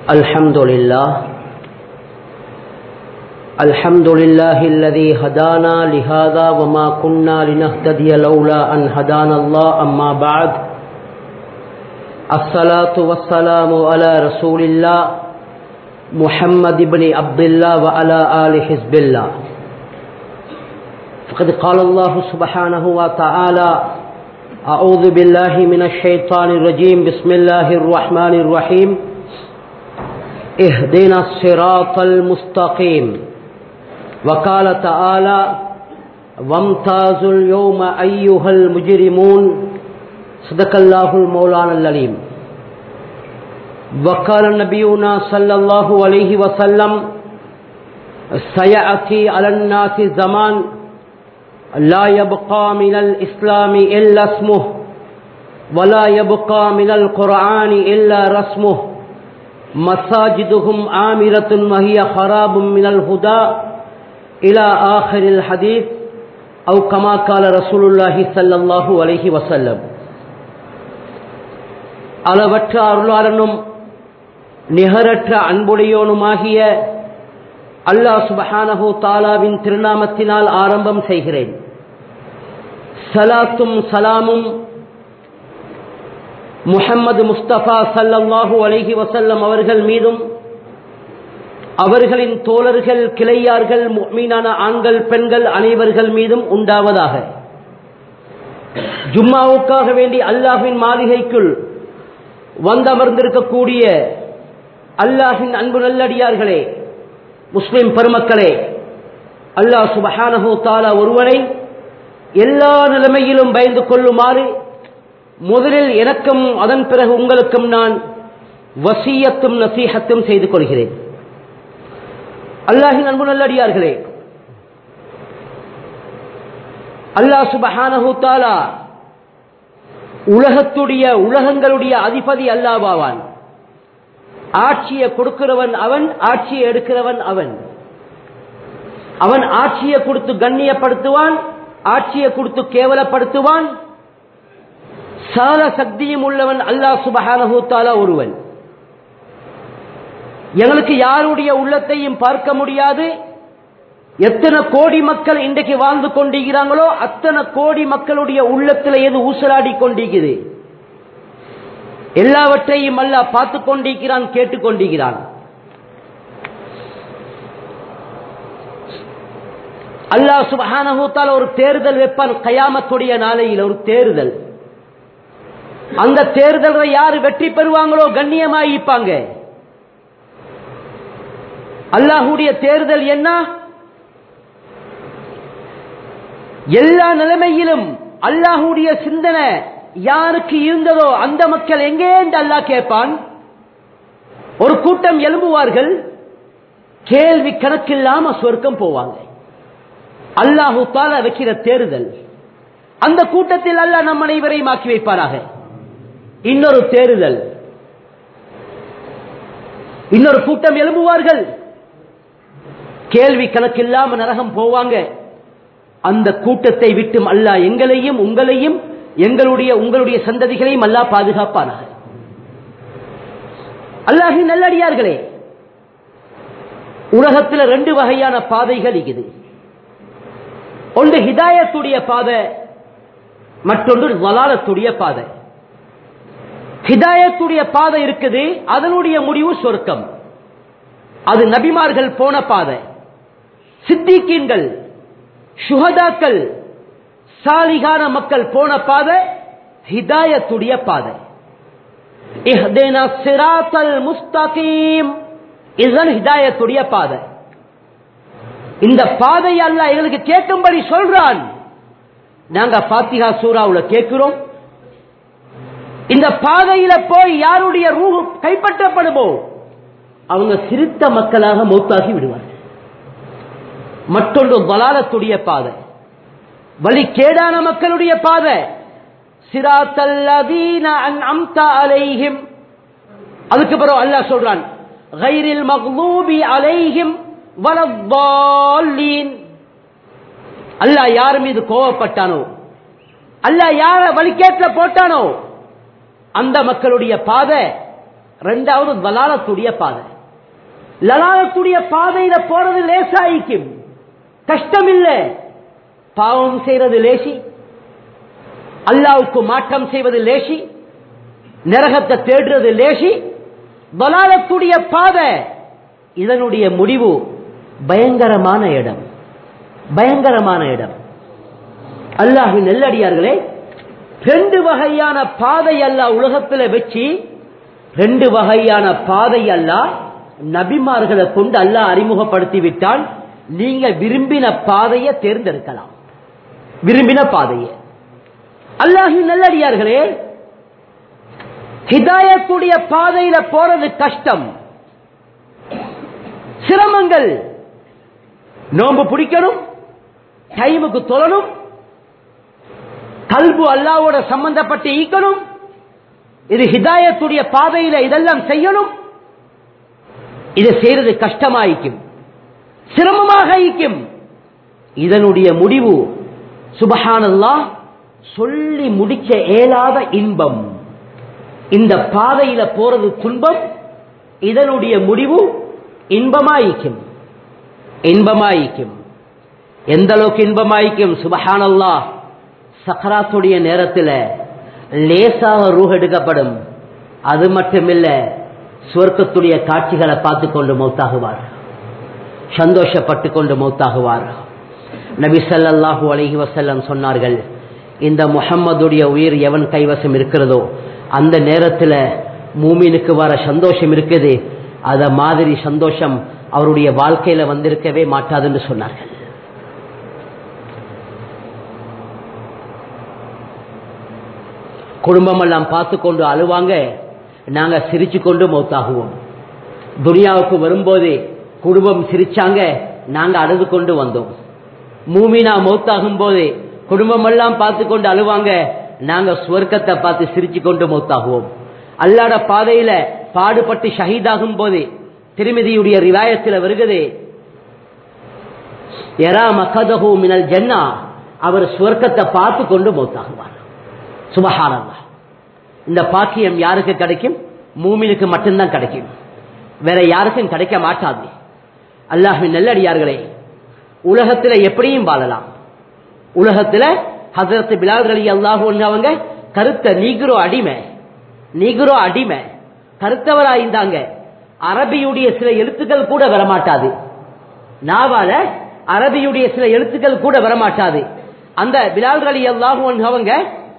الحمد لله الحمد لله الذي هدانا لهذا وما كنا لنهتدي لولا أن هدانا الله أما بعد الصلاة والسلام على رسول الله محمد بن عبد الله وعلى آل حزب الله فقد قال الله سبحانه وتعالى أعوذ بالله من الشيطان الرجيم بسم الله الرحمن الرحيم اهدنا الصراط المستقيم وقال تعالى وامتازوا اليوم أيها المجرمون صدق الله المولان العليم وقال نبينا صلى الله عليه وسلم سيأتي على الناس زمان لا يبقى من الإسلام إلا اسمه ولا يبقى من القرآن إلا رسمه مساجدهم آمرة وهي خراب من الهدى إلى آخر الحديث أو كما قال رسول الله صلى الله عليه وسلم அளவற்ற அருளாளனும் நிகரற்ற அன்புடையோனுமாகிய அல்லாஹ் சுபஹானஹு தாலாவின் திருநாமத்தினால் ஆரம்பம் செய்கிறேன் சலாத்தும் சலாமும் முஹம்மது முஸ்தபா சல்லல்லாஹு அலைஹி வசல்லம் அவர்கள் மீதும் அவர்களின் தோழர்கள் கிளையார்கள் மீனான ஆண்கள் பெண்கள் அனைவர்கள் மீதும் உண்டாவதாக ஜும்மாவுக்காக வேண்டி அல்லாஹின் மாளிகைக்குள் வந்தமர்ந்திருக்கக்கூடிய அல்லாஹின் அன்பு நல்லடியார்களே முஸ்லிம் பெருமக்களே அல்லாஹ் சுபஹானஹு தாலா ஒருவனை எல்லா நிலைமையிலும் பயந்து கொள்ளுமாறு முதலில் எனக்கும் அதன் பிறகு உங்களுக்கும் நான் வசியத்தும் நசீகத்தும் செய்து கொள்கிறேன் அல்லாஹின் அன்பு நல்லடியார்களே அல்லாஹ் சுபஹானஹு தாலா உலகத்துடைய உலகங்களுடைய அதிபதி அல்லாவாவான் ஆட்சியை கொடுக்கிறவன் அவன் ஆட்சியை எடுக்கிறவன் அவன் அவன் ஆட்சியை கொடுத்து கண்ணியப்படுத்துவான் ஆட்சியை கொடுத்து கேவலப்படுத்துவான் சால சக்தியும் உள்ளவன் அல்லாஹ் சுபஹானஹூத்தாலா ஒருவன் எங்களுக்கு யாருடைய உள்ளத்தையும் பார்க்க முடியாது எத்தனை கோடி மக்கள் இன்றைக்கு வாழ்ந்து கொண்டிருக்கிறாங்களோ அத்தனை கோடி மக்களுடைய உள்ளத்தில் எது ஊசலாடி கொண்டிருக்குது எல்லாவற்றையும் அல்ல பார்த்து கொண்டிருக்கிறான் கேட்டுக்கொண்டிருக்கிறான் அல்லாஹ் சுபஹானஹூத்தால ஒரு தேர்தல் வைப்பான் கயாமத்துடைய நாளையில் ஒரு தேர்தல் அந்த தேர்தலை யாரு வெற்றி பெறுவாங்களோ கண்ணியமாயிப்பாங்க அல்லாஹுடைய தேர்தல் என்ன எல்லா நிலைமையிலும் அல்லாஹுடைய சிந்தனை யாருக்கு இருந்ததோ அந்த மக்கள் எங்கே என்று அல்லாஹ் கேட்பான் ஒரு கூட்டம் எழும்புவார்கள் கேள்வி கணக்கில்லாம சொர்க்கம் போவாங்க அல்லாஹு தால வைக்கிற தேர்தல் அந்த கூட்டத்தில் அல்லாஹ் நம் அனைவரையும் ஆக்கி வைப்பாராக இன்னொரு தேர்தல் இன்னொரு கூட்டம் எழும்புவார்கள் கேள்வி கணக்கில்லாம நரகம் போவாங்க அந்த கூட்டத்தை விட்டும் அல்லாஹ் எங்களையும் உங்களையும் எங்களுடைய உங்களுடைய சந்ததிகளையும் அல்லா பாதுகாப்பானாக அல்லாஹி நல்லடியார்களே உலகத்தில் ரெண்டு வகையான பாதைகள் இருக்குது ஒன்று ஹிதாயத்துடைய பாதை மற்றொன்று வலாலத்துடைய பாதை ஹிதாயத்துடைய பாதை இருக்குது அதனுடைய முடிவு சொர்க்கம் அது நபிமார்கள் போன பாதை சித்திகீன்கள் சுகதாக்கள் சாலிகான மக்கள் போன பாதை ஹிதாயத்துடைய பாதை முஸ்தகீம் இதுதான் ஹிதாயத்துடைய பாதை இந்த பாதை அல்ல எங்களுக்கு கேட்கும்படி சொல்றான் நாங்க பாத்திகா சூறாவுல கேட்கிறோம் இந்த பாதையில போய் யாருடைய ரூ கைப்பற்றப்படுமோ அவங்க சிரித்த மக்களாக மௌத்தாகி விடுவார்கள் மற்றொன்று வலாலத்துடைய பாதை வழி கேடான மக்களுடைய பாதை சிராத்தல்லதீன அம்தா அலைஹிம் அதுக்கு பிறகு அல்லாஹ் சொல்றான் கைரில் மக்லூபி அலைஹிம் வலத்தாலீன் அல்லாஹ் யார் மீது கோவப்பட்டானோ அல்லாஹ் யார வழிகேட்டில் போட்டானோ அந்த மக்களுடைய பாதை ரெண்டாவது வலாலத்துடைய பாதை லலாலத்துடைய பாதையில போறது லேசாயிக்கும் கஷ்டம் இல்ல பாவம் செய்யறது லேசி அல்லாவுக்கு மாற்றம் செய்வது லேசி நரகத்தை தேடுறது லேசி வலாலத்துடைய பாதை இதனுடைய முடிவு பயங்கரமான இடம் பயங்கரமான இடம் அல்லாஹின் நெல்லடியார்களே ரெண்டு வகையான பாதை அல்ல உலகத்தில் வச்சு ரெண்டு வகையான பாதை அல்ல நபிமார்களை கொண்டு அல்லாஹ் அறிமுகப்படுத்தி விட்டால் நீங்க விரும்பின பாதையை தேர்ந்தெடுக்கலாம் விரும்பின பாதையை அல்லாஹின் நல்லடியார்களே ஹிதாயத்துடைய பாதையில போறது கஷ்டம் சிரமங்கள் நோன்பு பிடிக்கணும் டைமுக்கு தொழணும் கல்பு அல்லாவோட சம்பந்தப்பட்டு ஈக்கணும் இது ஹிதாயத்துடைய பாதையில இதெல்லாம் செய்யணும் இதை செய்யறது கஷ்டமாயிக்கும் சிரமமாக ஈக்கும் இதனுடைய முடிவு சுபஹானல்லா சொல்லி முடிக்க இயலாத இன்பம் இந்த பாதையில போறது துன்பம் இதனுடைய முடிவு இன்பமாயிக்கும் இன்பமாயிக்கும் எந்த அளவுக்கு இன்பமாயிக்கும் சுபஹானல்லா சக்கராத்துடைய நேரத்தில் லேசாக ரூஹ் எடுக்கப்படும் அது மட்டுமில்ல சுவர்க்கத்துடைய காட்சிகளை பார்த்து கொண்டு மௌத்தாகுவார் சந்தோஷப்பட்டு கொண்டு மௌத்தாகுவார் நபி ஸல்லல்லாஹு அலைஹி வஸல்லம் சொன்னார்கள் இந்த முஹம்மதுடைய உயிர் எவன் கைவசம் இருக்கிறதோ அந்த நேரத்தில் மூமினுக்கு வர சந்தோஷம் இருக்குது அத மாதிரி சந்தோஷம் அவருடைய வாழ்க்கையில வந்திருக்கவே மாட்டாதுன்னு சொன்னார்கள் குடும்பம் எல்லாம் பார்த்து கொண்டு அழுவாங்க நாங்க சிரிச்சு கொண்டு மௌத்தாகுவோம் துனியாவுக்கு வரும்போது குடும்பம் சிரிச்சாங்க நாங்க அழுது கொண்டு வந்தோம் மூமினா மௌத்தாகும் போது குடும்பம் எல்லாம் பார்த்து கொண்டு அழுவாங்க நாங்க சுவர்க்கத்தை பார்த்து சிரிச்சு கொண்டு மௌத்தாகுவோம் அல்லாட பாதையில பாடுபட்டு ஷஹீதாகும் போது திருமதியுடைய ரிவாயத்தில் வருகிறது எரா மக்கதஹு மினல் ஜன்னா அவர் சுவர்க்கத்தை பார்த்து கொண்டு மௌத்தாகுவார் சுபஹானல்லா இந்த பாக்கியம் யாருக்கு கிடைக்கும் மூமினுக்கு மட்டும்தான் கிடைக்கும் வேற யாருக்கும் கிடைக்க மாட்டாது அல்லாஹின் நல்லடியார்களே உலகத்துல எப்படியும் வாழலாம் உலகத்துல ஹசரத் பிலால் அலி அல்லாஹு அவங்க கருத்த நீக்ரோ அடிமை நீக்ரோ அடிமை கருத்தவராயிருந்தாங்க அரபியுடைய சில எழுத்துக்கள் கூட வரமாட்டாது நாவால அரபியுடைய சில எழுத்துக்கள் கூட வரமாட்டாது அந்த பிலால் அலி அல்லாஹு அவங்க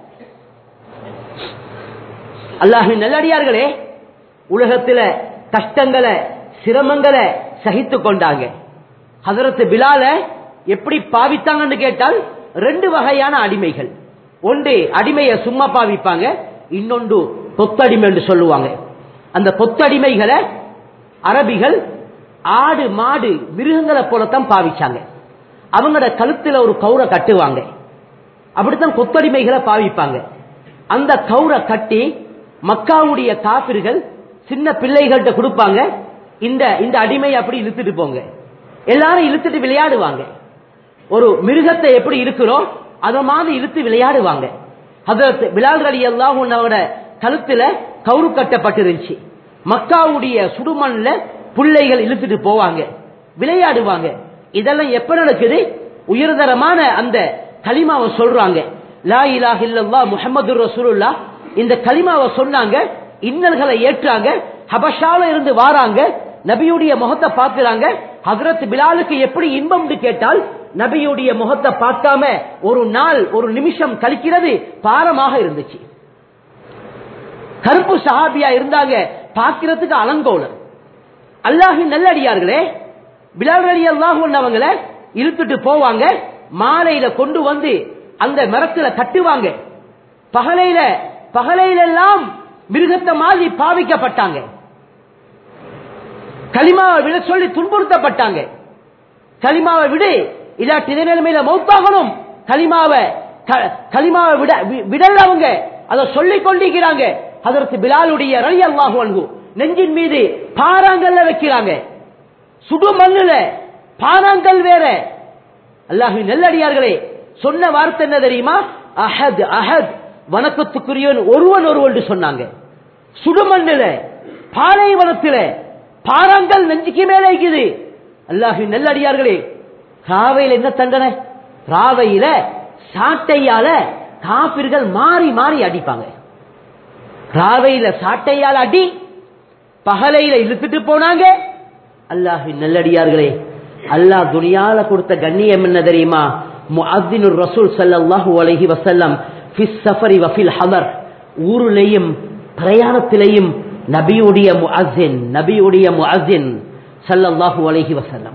அல்லாஹின் நல்லடியார்களே உலகத்துல கஷ்டங்களை சிரமங்களை சகித்து கொண்டாங்க ஹதரத்து பிலால எப்படி பாவித்தாங்கன்னு கேட்டால் ரெண்டு வகையான அடிமைகள் ஒன்று அடிமையை சும்மா பாவிப்பாங்க இன்னொன்று கொத்தடிமை என்று சொல்லுவாங்க அந்த கொத்தடிமைகளை அரபிகள் ஆடு மாடு மிருகங்களை போலத்தான் பாவிச்சாங்க அவங்களோட கழுத்துல ஒரு கௌரை கட்டுவாங்க அப்படித்தான் கொத்தடிமைகளை பாவிப்பாங்க அந்த கௌரை கட்டி மக்காவுடைய காப்பிர்கள் சின்ன பிள்ளைகள்கிட்ட கொடுப்பாங்க இந்த இந்த அடிமை அப்படி இழுத்துட்டு போங்க எல்லாரும் இழுத்துட்டு விளையாடுவாங்க ஒரு மிருகத்தை எப்படி இருக்கிறோம் அத மாதிரி இழுத்து விளையாடுவாங்க அதற்கு பிலால் அலி அல்லாஹோட கழுத்துல கவுரு கட்டப்பட்டிருந்துச்சு மக்காவுடைய சுடுமண்ல பிள்ளைகள் இழுத்துட்டு போவாங்க விளையாடுவாங்க இதெல்லாம் எப்ப நடக்குது உயர்தரமான அந்த களிமாவை சொல்றாங்க லா இலாஹ இல்லல்லா முஹம்மது ரசூலுல்லா இந்த களிமாவை சொன்னாங்க இன்னல்களை ஏற்றாங்க ஹபஷால இருந்து வாராங்க நபியுடைய முகத்தை பார்க்கிறாங்க ஹசரத் பிலாலுக்கு எப்படி இன்பம் கேட்டால் நபியுடைய முகத்தை பார்க்காம ஒரு நாள் ஒரு நிமிஷம் கழிக்கிறது பாரமாக இருந்துச்சு கருப்பு சஹாபியா இருந்தாங்க பார்க்கிறதுக்கு அலங்கோலம் அல்லாஹின் நல்லடியார்களே பிலால் அலி அல்லாஹு அவங்கள இழுத்துட்டு போவாங்க மாலையில கொண்டு வந்து அந்த மரத்துல கட்டுவாங்க பகலையில பகலையில எல்லாம் மிருகத்தை மாதிரி பாவிக்கப்பட்டாங்க களிமாவை விட சொல்லி துன்புறுத்தப்பட்டாங்க களிமாவை விடு இல்லாட்டி இதே நிலைமையில மௌத்தாகணும் களிமாவை களிமாவை விட விடல அவங்க அதை சொல்லிக் கொண்டிருக்கிறாங்க அதற்கு பிலாலுடைய ரலி அல்லாஹு அன்பு நெஞ்சின் மீது பாறாங்கல்ல வைக்கிறாங்க சுடு மண்ணுல பாறாங்கல் வேற அல்லாஹு நெல்லடியார்களே சொன்ன வார்த்தை என்ன தெரியுமா அஹத் அஹத் வணக்கத்துக்குரியவன் ஒருவன் ஒருவன் சொன்னாங்க சுடுமண்ணுல பாலைவனத்தில பாறாங்கல் நெஞ்சுக்கு மேலே இருக்குது அல்லாஹி நல்லடியார்களே ராவையில் என்ன தண்டனை ராவையில சாட்டையால காபிர்கள் மாறி மாறி அடிப்பாங்க ராவையில சாட்டையால அடி பகலையில இழுத்துட்டு போனாங்க அல்லாஹி நல்லடியார்களே அல்லாஹ் துனியால கொடுத்த கண்ணியம் என்ன தெரியுமா முஅத்தினுர் ரசூல் ஸல்லல்லாஹு அலைஹி வஸல்லம் ஃபிஸ் ஸஃபரி வ ஃபில் ஹதர் ஊரிலேயும் பிரயாணத்திலேயும் நபியுடைய முஅஸ்ஸின் நபியுடைய முஅஸ்ஸின் ஸல்லல்லாஹு அலைஹி வஸல்லம்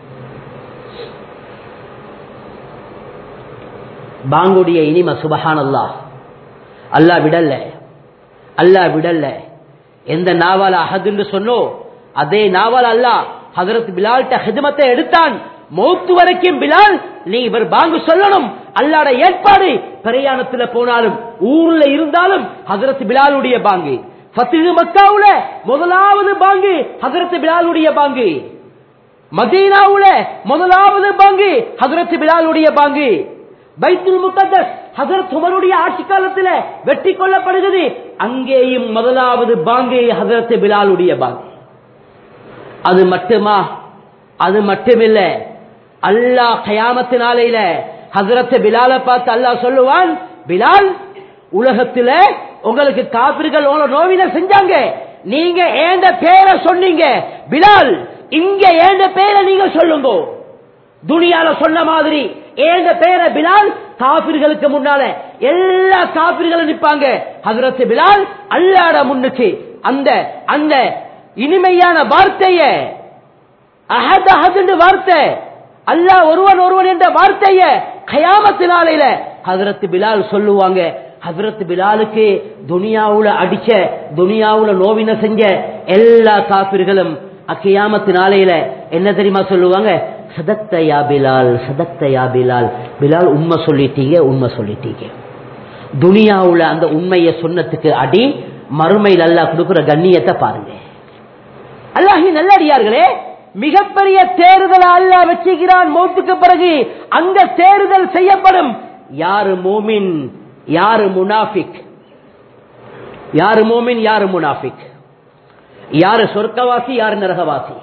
பாங்குடைய இனிம சுபஹானல்லாஹ் அல்லாஹ் விடல அல்லாஹ் விடல எந்த நாவல் அஹதுன்னு சொன்னோ அதே நாவல் அல்லாஹ் ஹதரத் பிலால்ட்ட ஹிதமத்தை எடுத்தான் மௌத்து வரைக்கும் பிலால் நீ இவர் பாங்கு சொல்லணும் அல்லாட ஏற்பாடு பிரயாணத்துல போனாலும் ஊர்ல இருந்தாலும் ஹதரத் பிலாலுடைய பாங்கு ஃபத்திஹு மக்காவுல முதலாவது பாங்கு ஹதரத் பிலாலுடைய பாங்கு மதீனாவுல முதலாவது பாங்கு ஹதரத் பிலாலுடைய பாங்கு பைத்துல் முகத்தஸ் ஹசரத் உமருடைய ஆட்சி காலத்தில் வெற்றி கொள்ளப்படுகிறது அங்கேயும் முதலாவது பாங்கே ஹசரத் பிலாலுடைய பாங்கு அது மட்டுமா அது மட்டுமில்ல அல்லாஹ் கயாமத்து நாளையில ஹசரத் பிலால பார்த்து அல்லாஹ் சொல்லுவான் பிலால் உலகத்துல உங்களுக்கு காப்பிர்கள் உங்களை நோவின செஞ்சாங்க நீங்க ஏண்ட பேரை சொன்னீங்க பிலால் இங்க ஏண்ட பேரை நீங்க சொல்லுங்க துனியால சொன்ன மாதிரி ஏந்த பேரை பிலால் காபிர்களுக்கு முன்னால எல்லா காபிர்களும் நிப்பாங்க ஹசரத் பிலால் அல்லாட முன்னுக்கு அந்த அந்த இனிமையான வார்த்தைய அஹத் அஹத் வார்த்தை அல்லாஹ் ஒருவன் ஒருவன் என்ற வார்த்தைய கயாமத்தினாலையில ஹசரத் பிலால் சொல்லுவாங்க ஹசரத் பிலாலுக்கு துனியாவுல அடிச்ச துனியாவுல நோவின செஞ்ச எல்லா காப்பிர்களும் அக்கியாமத்து நாளையில என்ன தெரியுமா சொல்லுவாங்க சதக்தயா பிலால் சதக்தயா பிலால் பிலால் உண்மை சொல்லிட்டீங்க உண்மை சொல்லிட்டீங்க துனியாவுல அந்த உண்மையை சொன்னதுக்கு அடி மறுமையில் அல்லாஹ் கொடுக்கிற கண்ணியத்தை பாருங்க அல்லாஹி நல்லடியார்களே மிகப்பெரிய தேர்தல் அல்லாஹ் வச்சுக்கிறான் மௌத்துக்கு பிறகு அந்த தேர்தல் செய்யப்படும் யாரு மோமின் யாரு முனாஃபிக் யாரு மோமின் யாரு முனாஃபிக் யாரு சொர்க்கவாசி யாரு நரகவாசி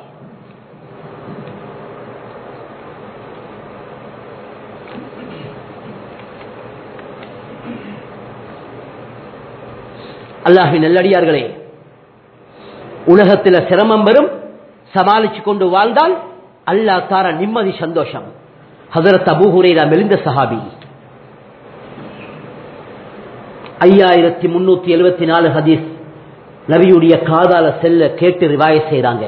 அல்லாஹி நல்லடியார்களே உலகத்தில் சிரமம் வரும் சமாளிச்சு கொண்டு வாழ்ந்தால் அல்லாஹ் தார நிம்மதி சந்தோஷம் ஹசரத் அபூஹுரேரா மெலிந்த சஹாபி ஐயாயிரத்தி முன்னூத்தி எழுபத்தி நாலு ஹதீஸ் நபியுடைய காதால செல்ல கேட்டு ரிவாய செய்றாங்க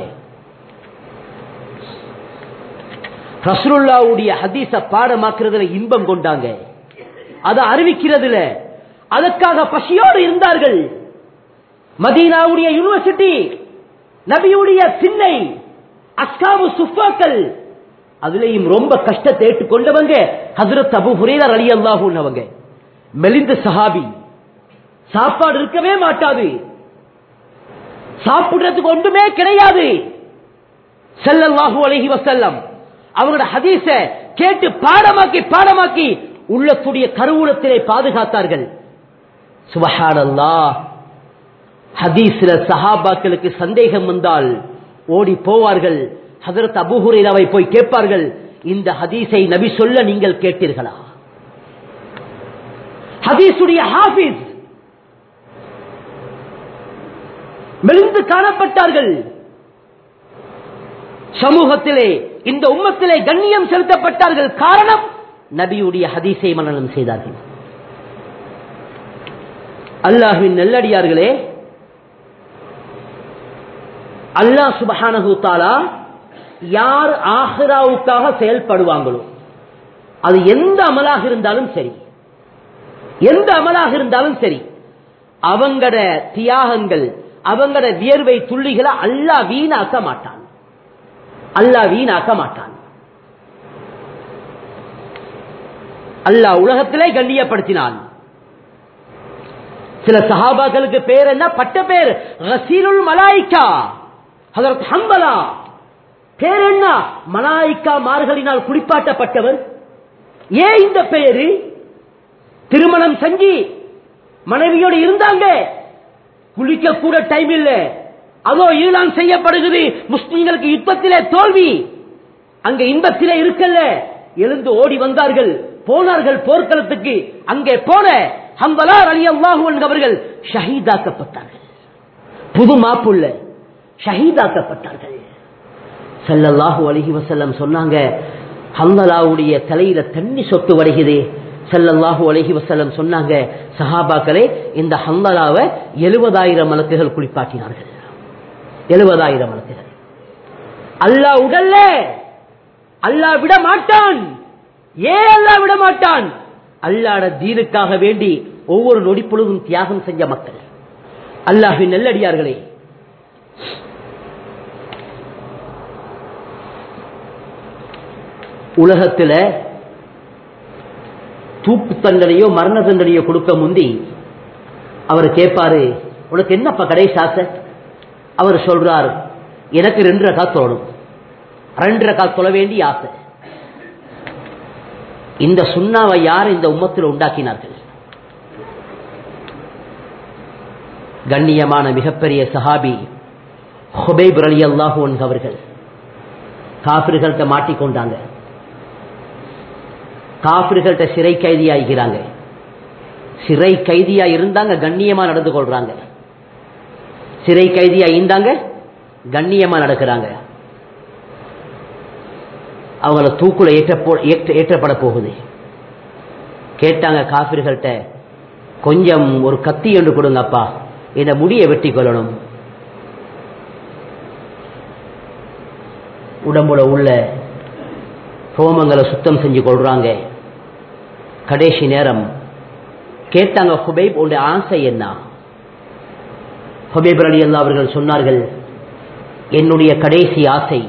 ரசூலுல்லாவுடைய ஹதீஸ பாடமாக்குறதுல இன்பம் கொண்டாங்க அதை அறிவிக்கிறதுல அதற்காக பசியோடு இருந்தார்கள் மதீனாவுடைய யூனிவர்சிட்டி நபியுடைய சின்னை அஸ்காபு சுஃபாக்கள் அதுலயும் ரொம்ப கஷ்டத்தை ஏற்றுக்கொண்டவங்க ஹசரத் அபு ஹுரேதர் அலி அல்லாஹூன்னவங்க மெலிந்த சஹாபி சாப்பாடு இருக்கவே மாட்டாது சாப்பிடுறதுக்கு ஒன்றுமே கிடையாது செல்லல்லாஹு அலஹி வசல்லம் அவங்களோட ஹதீஸ கேட்டு பாடமாக்கி பாடமாக்கி உள்ளத்துடைய கருவூலத்திலே பாதுகாத்தார்கள் சுபஹானல்லா ஹதீஸ்ல சஹாபாக்களுக்கு சந்தேகம் வந்தால் ஓடி போவார்கள் ஹதரத் அபுஹுரைராவை போய் கேட்பார்கள் இந்த ஹதீஸை நபி சொல்ல நீங்கள் கேட்டீர்களா ஹதீஸுடைய ஹாபிஸ் மெலிந்து காணப்பட்டார்கள் சமூகத்திலே இந்த உம்மத்திலே கண்ணியம் செலுத்தப்பட்டார்கள் காரணம் நபியுடைய ஹதீஸை மனநம் செய்தார்கள் அல்லாஹுவின் நெல்லடியார்களே அல்லாஹ் சுபஹானஹு தாலா யார் ஆஹிராவுக்காக செயல்படுவாங்களோ அது எந்த அமலாக இருந்தாலும் சரி எந்த அமலாக இருந்தாலும் சரி அவங்கட தியாகங்கள் அவங்கட வியர்வை துள்ளிகளை அல்லாஹ் வீணாக்க மாட்டான் அல்லாஹ் வீணாக்க மாட்டான் அல்லாஹ் உலகத்திலே கண்ணியப்படுத்தினான் சில சஹாபாக்களுக்கு பேர் என்ன பட்ட பேர் ரசீலுல் மலாய்க்கா ஹதரத் ஹம்பலா பேர் என்ன மலாய்க்கா மார்களினால் குளிப்பாட்டப்பட்டவர் ஏன் இந்த பெயரு திருமணம் செஞ்சு மனைவியோடு இருந்தாங்க குளிக்க கூட டைம் இல்ல அதோ ஈழான் செய்யப்படுகிறது முஸ்லிம்களுக்கு யுத்தத்திலே தோல்வி அங்க இன்பத்திலே இருக்கல்ல எழுந்து ஓடி வந்தார்கள் போனார்கள் போர்க்களத்துக்கு அங்கே போன ஹம்பலார் அலி அல்லாஹு அவர்கள் ஷஹீதாக்கப்பட்டார்கள் புது மாப்புள்ள ஷஹீதாக்கப்பட்டார்கள் ஸல்லல்லாஹு அலைஹி வஸல்லம் சொன்னாங்க ஹம்பலாவுடைய தலையில தண்ணி சொட்டு வருகிறது ஸல்லல்லாஹு அலைஹி வஸல்லம் சொன்னாங்க சஹாபாக்களே இந்த ஹம்பலாவை எழுபதாயிரம் மலக்குகள் குளிப்பாட்டினார்கள் எழுபதாயிரம் மலக்குகள் அல்லாஹ் உடல்ல அல்லாஹ் விட மாட்டான் ஏன் அல்லாஹ் விட மாட்டான் அல்லாட தீனுக்காக வேண்டி ஒவ்வொரு நொடி பொழுதும் தியாகம் செஞ்ச மக்கள் அல்லாஹின் நல்லடியார்களே உலகத்துல தூக்கு தண்டனையோ மரண தண்டனையோ கொடுக்க முந்தி அவர் கேட்பாரு உனக்கு என்னப்பா கடைசி ஆசை அவர் சொல்றார் எனக்கு ரெண்டு ரகா தோணும் ரெண்டு ரகா தொழ வேண்டிய ஆசை இந்த சுண்ணாவை யார் இந்த உம்மத்தில் உண்டாக்கினார்கள் கண்ணியமான மிகப்பெரிய சஹாபி ஹுபைப் அலி அல்லாஹு அவர்கள் காபிர்கள்ட்ட மாட்டிக்கொண்டாங்க காபிர்கள்ட்ட சிறை கைதியாகிறாங்க சிறை கைதியா இருந்தாங்க கண்ணியமா நடந்து கொள்றாங்க சிறை கைதியா இருந்தாங்க கண்ணியமா நடக்கிறாங்க அவங்கள தூக்குல ஏற்ற ஏற்ற ஏற்றப்பட போகுது கேட்டாங்க காபிர்கள்ட்ட கொஞ்சம் ஒரு கத்தி என்று கொடுங்கப்பா இந்த முடியை வெட்டி கொள்ளணும் உடம்புல உள்ள ரோமங்களை சுத்தம் செஞ்சு கொள்றாங்க கடைசி நேரம் கேட்டாங்க ஹுபைப் உடைய ஆசை என்ன ஹுபைப் அலி அல்லா அவர்கள் சொன்னார்கள் என்னுடைய கடைசி ஆசை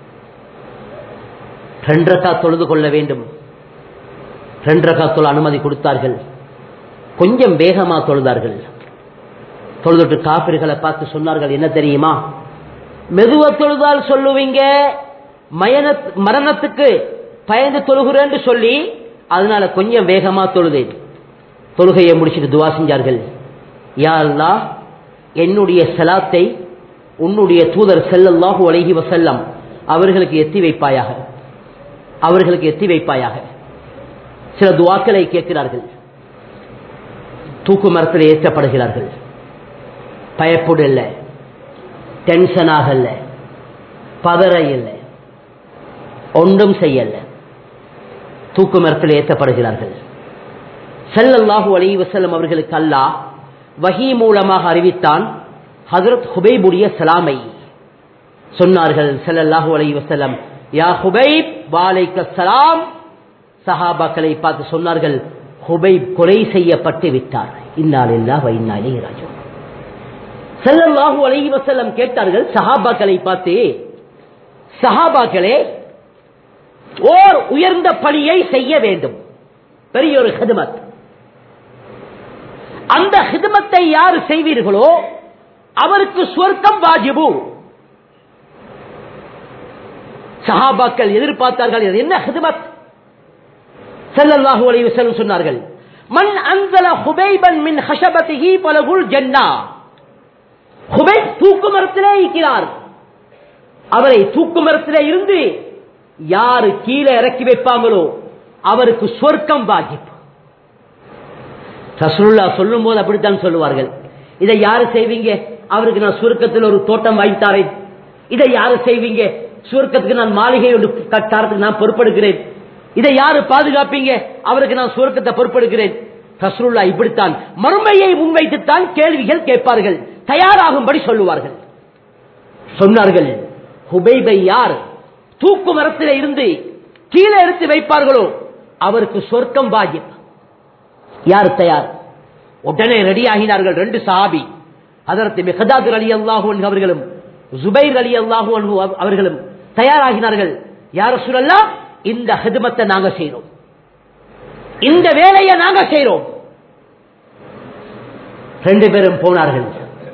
ரெண்டரக்கா தொழுது கொள்ள வேண்டும் ரெண்டரக்கா தொழ அனுமதி கொடுத்தார்கள் கொஞ்சம் வேகமா தொழுதார்கள் தொழுதுட்டு காப்பிர்களை பார்த்து சொன்னார்கள் என்ன தெரியுமா மெதுவ தொழுதால் சொல்லுவீங்க மயன மரணத்துக்கு பயந்து தொழுகிறேன்னு சொல்லி அதனால கொஞ்சம் வேகமா தொழுதேன் தொழுகையை முடிச்சுட்டு துவா செஞ்சார்கள் யா அல்லாஹ் என்னுடைய சலாத்தை உன்னுடைய தூதர் செல்லல்லாஹு அலைஹி வசல்லம் அவர்களுக்கு எத்தி வைப்பாயாக அவர்களுக்கு எத்தி வைப்பாயாக சில துவாக்களை கேட்கிறார்கள் தூக்கு மரத்தில் ஏற்றப்படுகிறார்கள் பயப்படு இல்லை டென்ஷனாக இல்லை பதற இல்லை ஒன்றும் செய்யல தூக்கு மரத்தில் ஏற்றப்படுகிறார்கள் செல்லல்லாஹு அலி வசல்லம் அவர்களுக்கு அல்லாஹ் வஹி மூலமாக அறிவித்தான் ஹதரத் ஹுபைபுடைய சலாமை சொன்னார்கள் செல்லல்லாஹு அலி வசல்லம் யா ஹுபைப் வாலைக்க சலாம் சஹாபாக்களை பார்த்து சொன்னார்கள் ஹுபைப் கொலை செய்யப்பட்டு விட்டார் இன்னாலில்லா வைநாளே ராஜு செல்லல்லாஹு அலைஹி வசல்லம் கேட்டார்கள் சஹாபாக்களை பார்த்து சஹாபாக்களே ஓர் உயர்ந்த பணியை செய்ய வேண்டும் பெரிய ஒரு ஹிதமத் அந்த ஹிதமத்தை யார் செய்வீர்களோ அவருக்கு சொர்க்கம் வாஜிபு சஹாபாக்கள் எதிர்பார்த்தார்கள் இது என்ன ஹிதமத் ஸல்லல்லாஹு அலைஹி வஸல்லம் சொன்னார்கள் மன் அன்ஸல ஹுபைபன் மின் ஹஷபதிஹி பலகுல் ஜன்னா ஹுபைப் தூக்கு மரத்திலே இருக்கிறார் அவரை தூக்கு மரத்திலே இருந்து யாரு கீழே இறக்கி வைப்பாங்களோ அவருக்கு சொர்க்கம் வாஜிப் ரசூலுல்லா சொல்லும் போது அப்படித்தான் சொல்லுவார்கள் இதை யாரு செய்வீங்க அவருக்கு நான் சுருக்கத்தில் ஒரு தோட்டம் வாங்கி தாரேன் இதை யாரு செய்வீங்க சுருக்கத்துக்கு நான் மாளிகை ஒன்று கட்டாரத்துக்கு நான் பொறுப்பெடுக்கிறேன் இதை யாரு பாதுகாப்பீங்க அவருக்கு நான் சுருக்கத்தை பொறுப்பெடுக்கிறேன் ரசூலுல்லா இப்படித்தான் மறுமையை முன்வைத்துத்தான் கேள்விகள் கேட்பார்கள் தயாராகும்படி சொல்லுவார்கள் சொன்னார்கள் ஹுபைபை யார் தூக்கு மரத்தில் இருந்து கீழே எடுத்து வைப்பார்களோ அவருக்கு சொர்க்கம் வாஜிப் யார் தயார் உடனே ரெடி ஆகினார்கள் ரெண்டு சாபி அதற்கு மிகதாத் அலி அல்லாஹு அவர்களும் ஜுபைர் அலி அல்லாஹு அவர்களும் தயாராகினார்கள் யார் சொல்லலா இந்த ஹிதமத்தை நாங்க செய்யறோம் இந்த வேலையை நாங்க செய்யறோம் ரெண்டு பேரும் போனார்கள்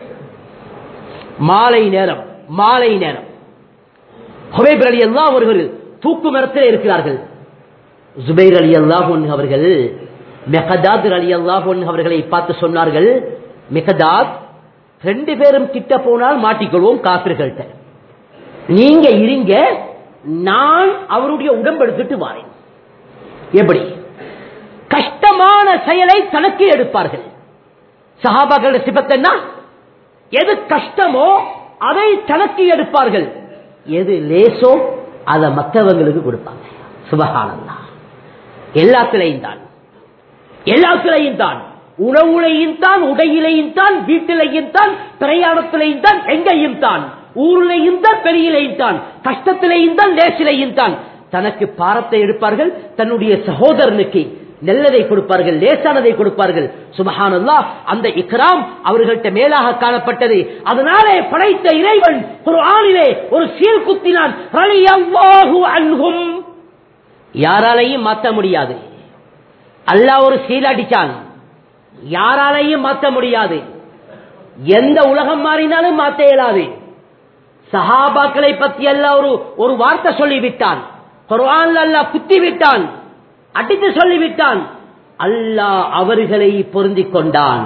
மாலை நேரம் மாலை நேரம் ஹுபைப் அலி அல்லாஹ் அவர்கள் தூக்கு மரத்தில் இருக்கிறார்கள் ஜுபைர் அலி அல்லாஹ் அவர்கள் மெகதாத் அலி அல்லாஹ் அவர்களை பார்த்து சொன்னார்கள் மெகதாத் ரெண்டு பேரும் கிட்ட போனால் மாட்டிக்கொள்வோம் காப்பிர்கள்ட்ட நீங்க இருங்க நான் அவருடைய உடம்பெடுத்துட்டு வாரேன் எப்படி கஷ்டமான செயலை தனக்கு எடுப்பார்கள் சஹாபாக்களோட சிபத் என்ன எது கஷ்டமோ அதை தனக்கு எடுப்பார்கள் எது லேசோ அதை மற்றவங்களுக்கு கொடுப்பாங்க சுபகானந்தா எல்லாத்திலையும் தான் எல்லாத்திலையும் தான் உணவுலையும் தான் உடையிலையும் தான் வீட்டிலையும் தான் பிரயாணத்திலையும் தான் எங்கேயும் தான் ஊரிலையும் தான் பெரியிலையும் தான் கஷ்டத்திலையும் தான் லேசிலையும் தான் தனக்கு பாரத்தை எடுப்பார்கள் தன்னுடைய சகோதரனுக்கு நல்லதை கொடுப்பார்கள் லேசானதை கொடுப்பார்கள் சுபஹானல்லா அந்த இக்ராம் அவர்கள்ட்ட மேலாக காணப்பட்டது அதனாலே படைத்த இறைவன் ஒரு ஆணிலே ஒரு சீர் குத்தினான் ரலியல்லாஹு அன்ஹும் யாராலையும் மாற்ற முடியாது அல்லாஹ் ஒரு சீல் அடிச்சான் யாராலையும் மாற்ற முடியாது எந்த உலகம் மாறினாலும் மாற்ற இயலாது சஹாபாக்களை பத்தி எல்லாம் ஒரு ஒரு வார்த்தை சொல்லிவிட்டான் குர்ஆன்ல அல்லாஹ் குத்தி விட்டான் அடித்து சொல்லிவிட்டான் அல்லாஹ் அவர்களை பொருந்திக் கொண்டான்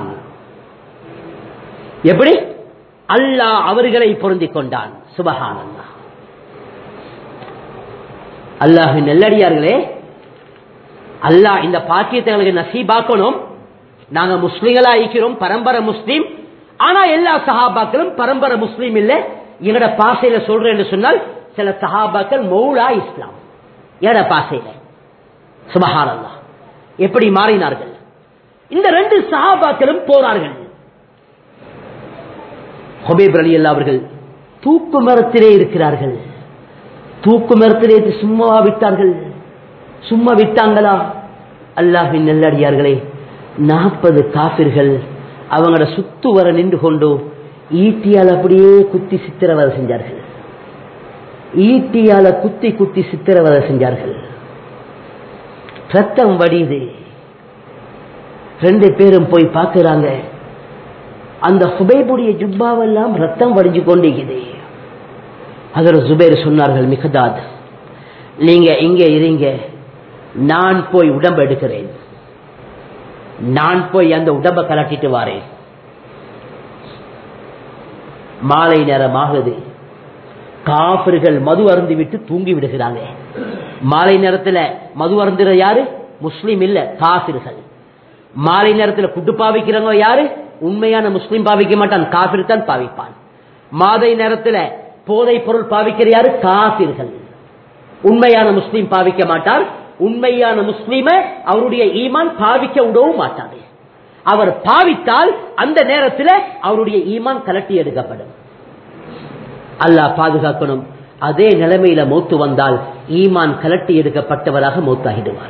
எப்படி அல்லாஹ் அவர்களை பொருந்திக் கொண்டான் சுபஹானல்லா அல்லாஹ் நெல்லடியார்களே அல்லாஹ் இந்த பாக்கியத்தை எங்களுக்கு நசீபாக்கணும் நாங்க முஸ்லிம்களா இருக்கிறோம் பரம்பரை முஸ்லீம் ஆனா எல்லா சஹாபாக்களும் பரம்பரை முஸ்லீம் இல்ல எங்கட பாசையில சொல்றேன் என்று சொன்னால் சில சஹாபாக்கள் மௌலா இஸ்லாம் எங்கட பாசையில சுபஹானல்லா எப்படி மாறினார்கள் இந்த ரெண்டு சஹாபாக்களும் போறார்கள் ஹொபேப் அலி அல்லா அவர்கள் தூக்கு மரத்திலே இருக்கிறார்கள் தூக்கு மரத்திலே சும்மாவா விட்டார்கள் சும்மா விட்டாங்களா அல்லாஹின் நல்லடியார்களே நாற்பது காபிர்கள் அவங்களோட சுத்து வர நின்று கொண்டு ஈட்டியால் அப்படியே குத்தி சித்திரவதை செஞ்சார்கள் ஈட்டியால குத்தி குத்தி சித்திரவதை செஞ்சார்கள் ரத்தம் வடியுது ரெண்டு பேரும் போய் பார்க்கிறாங்க அந்த சுபைபுடைய ஜுப்பாவெல்லாம் ரத்தம் வடிஞ்சு கொண்டிருக்குது அதில் சுபேர் சொன்னார்கள் மிகதாத் நீங்க இங்க இருங்க நான் போய் உடம்பு எடுக்கிறேன் நான் போய் அந்த உடம்ப கலட்டிட்டு வாரேன் மாலை நேரம் ஆகுது காபிர்கள் மது அருந்து விட்டு தூங்கி விடுகிறாங்க மாலை நேரத்தில் மது அருந்துற யாரு முஸ்லீம் இல்ல காபிர்கள் மாலை நேரத்தில் குட்டு பாவிக்கிறவங்க யாரு உண்மையான முஸ்லீம் பாவிக்க மாட்டான் காபிர் தான் பாவிப்பான் மாதை நேரத்தில் போதை பொருள் பாவிக்கிற யாரு காபிர்கள் உண்மையான முஸ்லீம் பாவிக்க மாட்டார் உண்மையான முஸ்லீம அவருடைய ஈமான் பாவிக்க விடவும் மாட்டாரு அவர் பாவித்தால் அந்த நேரத்தில் அவருடைய ஈமான் கலட்டி எடுக்கப்படும் அல்லாஹ் பாதுகாக்கணும் அதே நிலைமையில மூத்து வந்தால் ஈமான் கலட்டி எடுக்கப்பட்டவராக மூத்தாகிடுவார்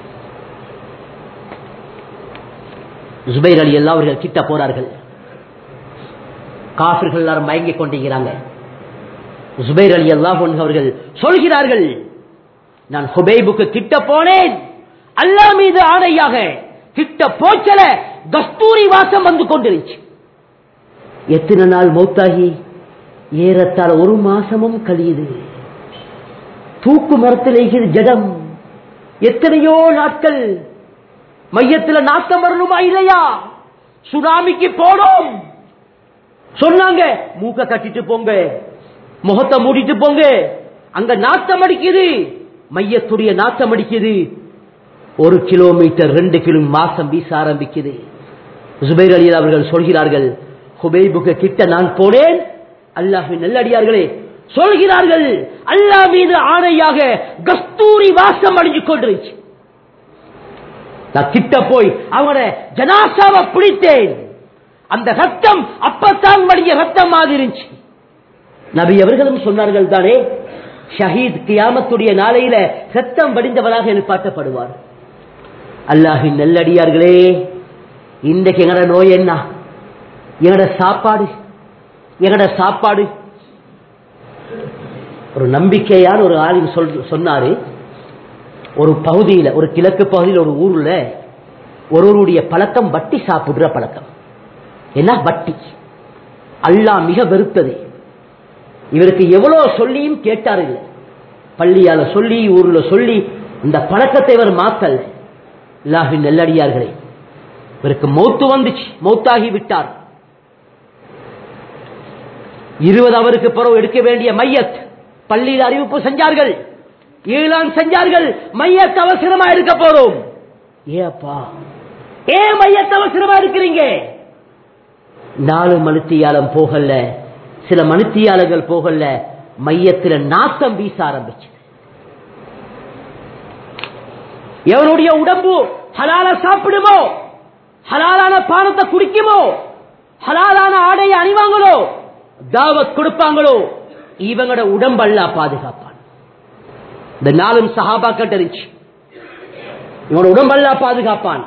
ஜுபைர் அலி எல்லாம் அவர்கள் கிட்ட போறார்கள் காபிர்கள் எல்லாரும் மயங்கிக் கொண்டிருக்கிறாங்க ஜுபைர் அலி அல்லாஹ் அவர்கள் சொல்கிறார்கள் நான் ஹுபைபுக்கு கிட்ட போனேன் அல்லா மீது ஆணையாக கிட்ட போச்சல கஸ்தூரி வாசம் வந்து கொண்டிருச்சு எத்தனை நாள் மௌத்தாகி ஏறத்தால் ஒரு மாசமும் கழியுது தூக்கு மரத்தில் இருக்கிற ஜடம் எத்தனையோ நாட்கள் மையத்தில் நாட்டம் வரணுமா இல்லையா சுனாமிக்கு போனோம் சொன்னாங்க மூக்க கட்டிட்டு போங்க முகத்தை மூடிட்டு போங்க அங்க நாட்டம் அடிக்குது மையத்துடைய நாட்டம் அடிக்குது ஒரு கிலோமீட்டர் ரெண்டு கிலோ மாசம் வீச ஆரம்பிக்குது ஜுபைர் அலி அவர்கள் சொல்கிறார்கள் ஹுபைபுக்கு கிட்ட நான் போனேன் அல்லாஹின் நல்லடியார்களே சொல்கிறார்கள் அல்லாஹ் மீது ஆணையாக கஸ்தூரி வாசம் அடைஞ்சு கொண்டிருச்சு நான் கிட்ட போய் அவனோட ஜனாசாவை பிடித்தேன் அந்த ரத்தம் அப்பத்தான் வடிய ரத்தம் மாதிரி இருந்துச்சு நபி அவர்களும் சொன்னார்கள் தானே ஷஹீத் கியாமத்துடைய நாளையில ரத்தம் வடிந்தவராக எதிர்பார்க்கப்படுவார் அல்லாஹின் நல்லடியார்களே இன்றைக்கு எங்கட நோய் என்ன எங்கட சாப்பாடு எங்கட சாப்பாடு ஒரு நம்பிக்கையான ஒரு ஆளின் சொல் சொன்னாரு ஒரு பகுதியில் ஒரு கிழக்கு பகுதியில் ஒரு ஊர்ல ஒருவருடைய பழக்கம் வட்டி சாப்பிடுற பழக்கம் என்ன வட்டி அல்லாஹ் மிக வெறுத்தது இவருக்கு எவ்வளவு சொல்லியும் கேட்டார் இல்லை பள்ளியால சொல்லி ஊர்ல சொல்லி இந்த பழக்கத்தை இவர் மாத்தல் லாஹின் நெல்லடியார்களே இவருக்கு மௌத்து வந்துச்சு மௌத்தாகி விட்டார் இருபது அவருக்கு பிறகு எடுக்க வேண்டிய மையத் பள்ளியில் அறிவிப்பு செஞ்சார்கள் ஈழான் செஞ்சார்கள் மையத் அவசரமா எடுக்க போறோம் ஏப்பா ஏன் மையத் அவசரமா இருக்கிறீங்க நாலு மணித்தியாலம் போகல சில மணித்தியாலங்கள் போகல மையத்தில் நாசம் வீச ஆரம்பிச்சு எவனுடைய உடம்பு ஹலால சாப்பிடுமோ ஹலாலான பானத்தை குடிக்குமோ ஹலாலான ஆடையை அணிவாங்களோ தாவத் கொடுப்பாங்களோ இவங்களோட உடம்பல்ல பாதுகாப்பான் இந்த நாளும் சஹாபாக்கள் தெரிஞ்சு இவனோட உடம்பல்ல பாதுகாப்பான்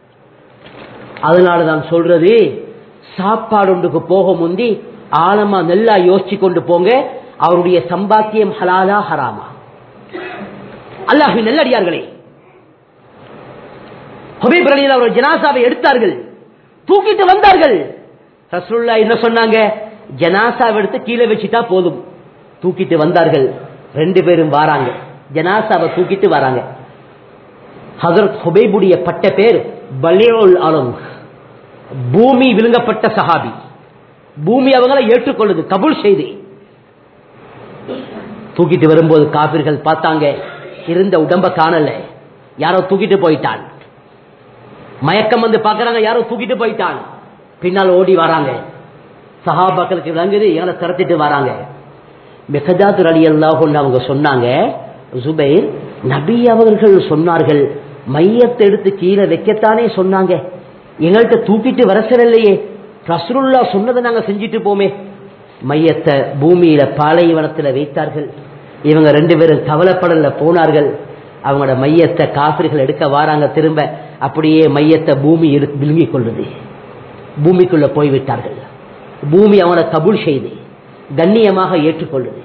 அதனால தான் சொல்றது சாப்பாடு ஒன்றுக்கு போக முந்தி ஆழமா நல்லா யோசிச்சு கொண்டு போங்க அவருடைய சம்பாத்தியம் ஹலாலா ஹராமா அல்லாஹி நல்லடியார்களே ஹபீப் அலியில் அவர் ஜனாசாவை எடுத்தார்கள் தூக்கிட்டு வந்தார்கள் ரசூல்லா என்ன சொன்னாங்க ஜனாசாவை எடுத்து கீழே வச்சுட்டா போதும் தூக்கிட்டு வந்தார்கள் ரெண்டு பேரும் வராங்க ஜனாசாவை தூக்கிட்டு வராங்க ஹசரத் ஹுபைபுடைய பட்ட பேர் பலியோல் அலம் பூமி விழுங்கப்பட்ட சஹாபி பூமி அவங்களை ஏற்றுக்கொள்ளுது கபூல் செய்து தூக்கிட்டு வரும்போது காபிர்கள் பார்த்தாங்க இருந்த உடம்ப காணல யாரோ தூக்கிட்டு போயிட்டான் மயக்கம் வந்து பாக்குறாங்க யாரோ தூக்கிட்டு போயிட்டான் பின்னால் ஓடி வராங்க சஹாபாக்களுக்கு விளங்குது எங்களை திறத்திட்டு வராங்க மெகஜாத் அலி அல்லாஹ் அவங்க சொன்னாங்க ஜுபைர் நபி அவர்கள் சொன்னார்கள் மையத்தை எடுத்து கீழே வைக்கத்தானே சொன்னாங்க எங்கள்கிட்ட தூக்கிட்டு வர சொல்லலையே ரசருல்லா சொன்னதை நாங்க செஞ்சுட்டு போமே மையத்தை பூமியில பாலைவனத்தில் வைத்தார்கள் இவங்க ரெண்டு பேரும் கவலைப்படல போனார்கள் அவங்களோட மையத்தை காபிர்கள் எடுக்க வாராங்க திரும்ப அப்படியே மையத்தை பூமி எடுத்து விழுங்கிக் கொள்ளுது பூமிக்குள்ள போய்விட்டார்கள் பூமி அவனை கபூல் செய்து கண்ணியமாக ஏற்றுக்கொள்ளுது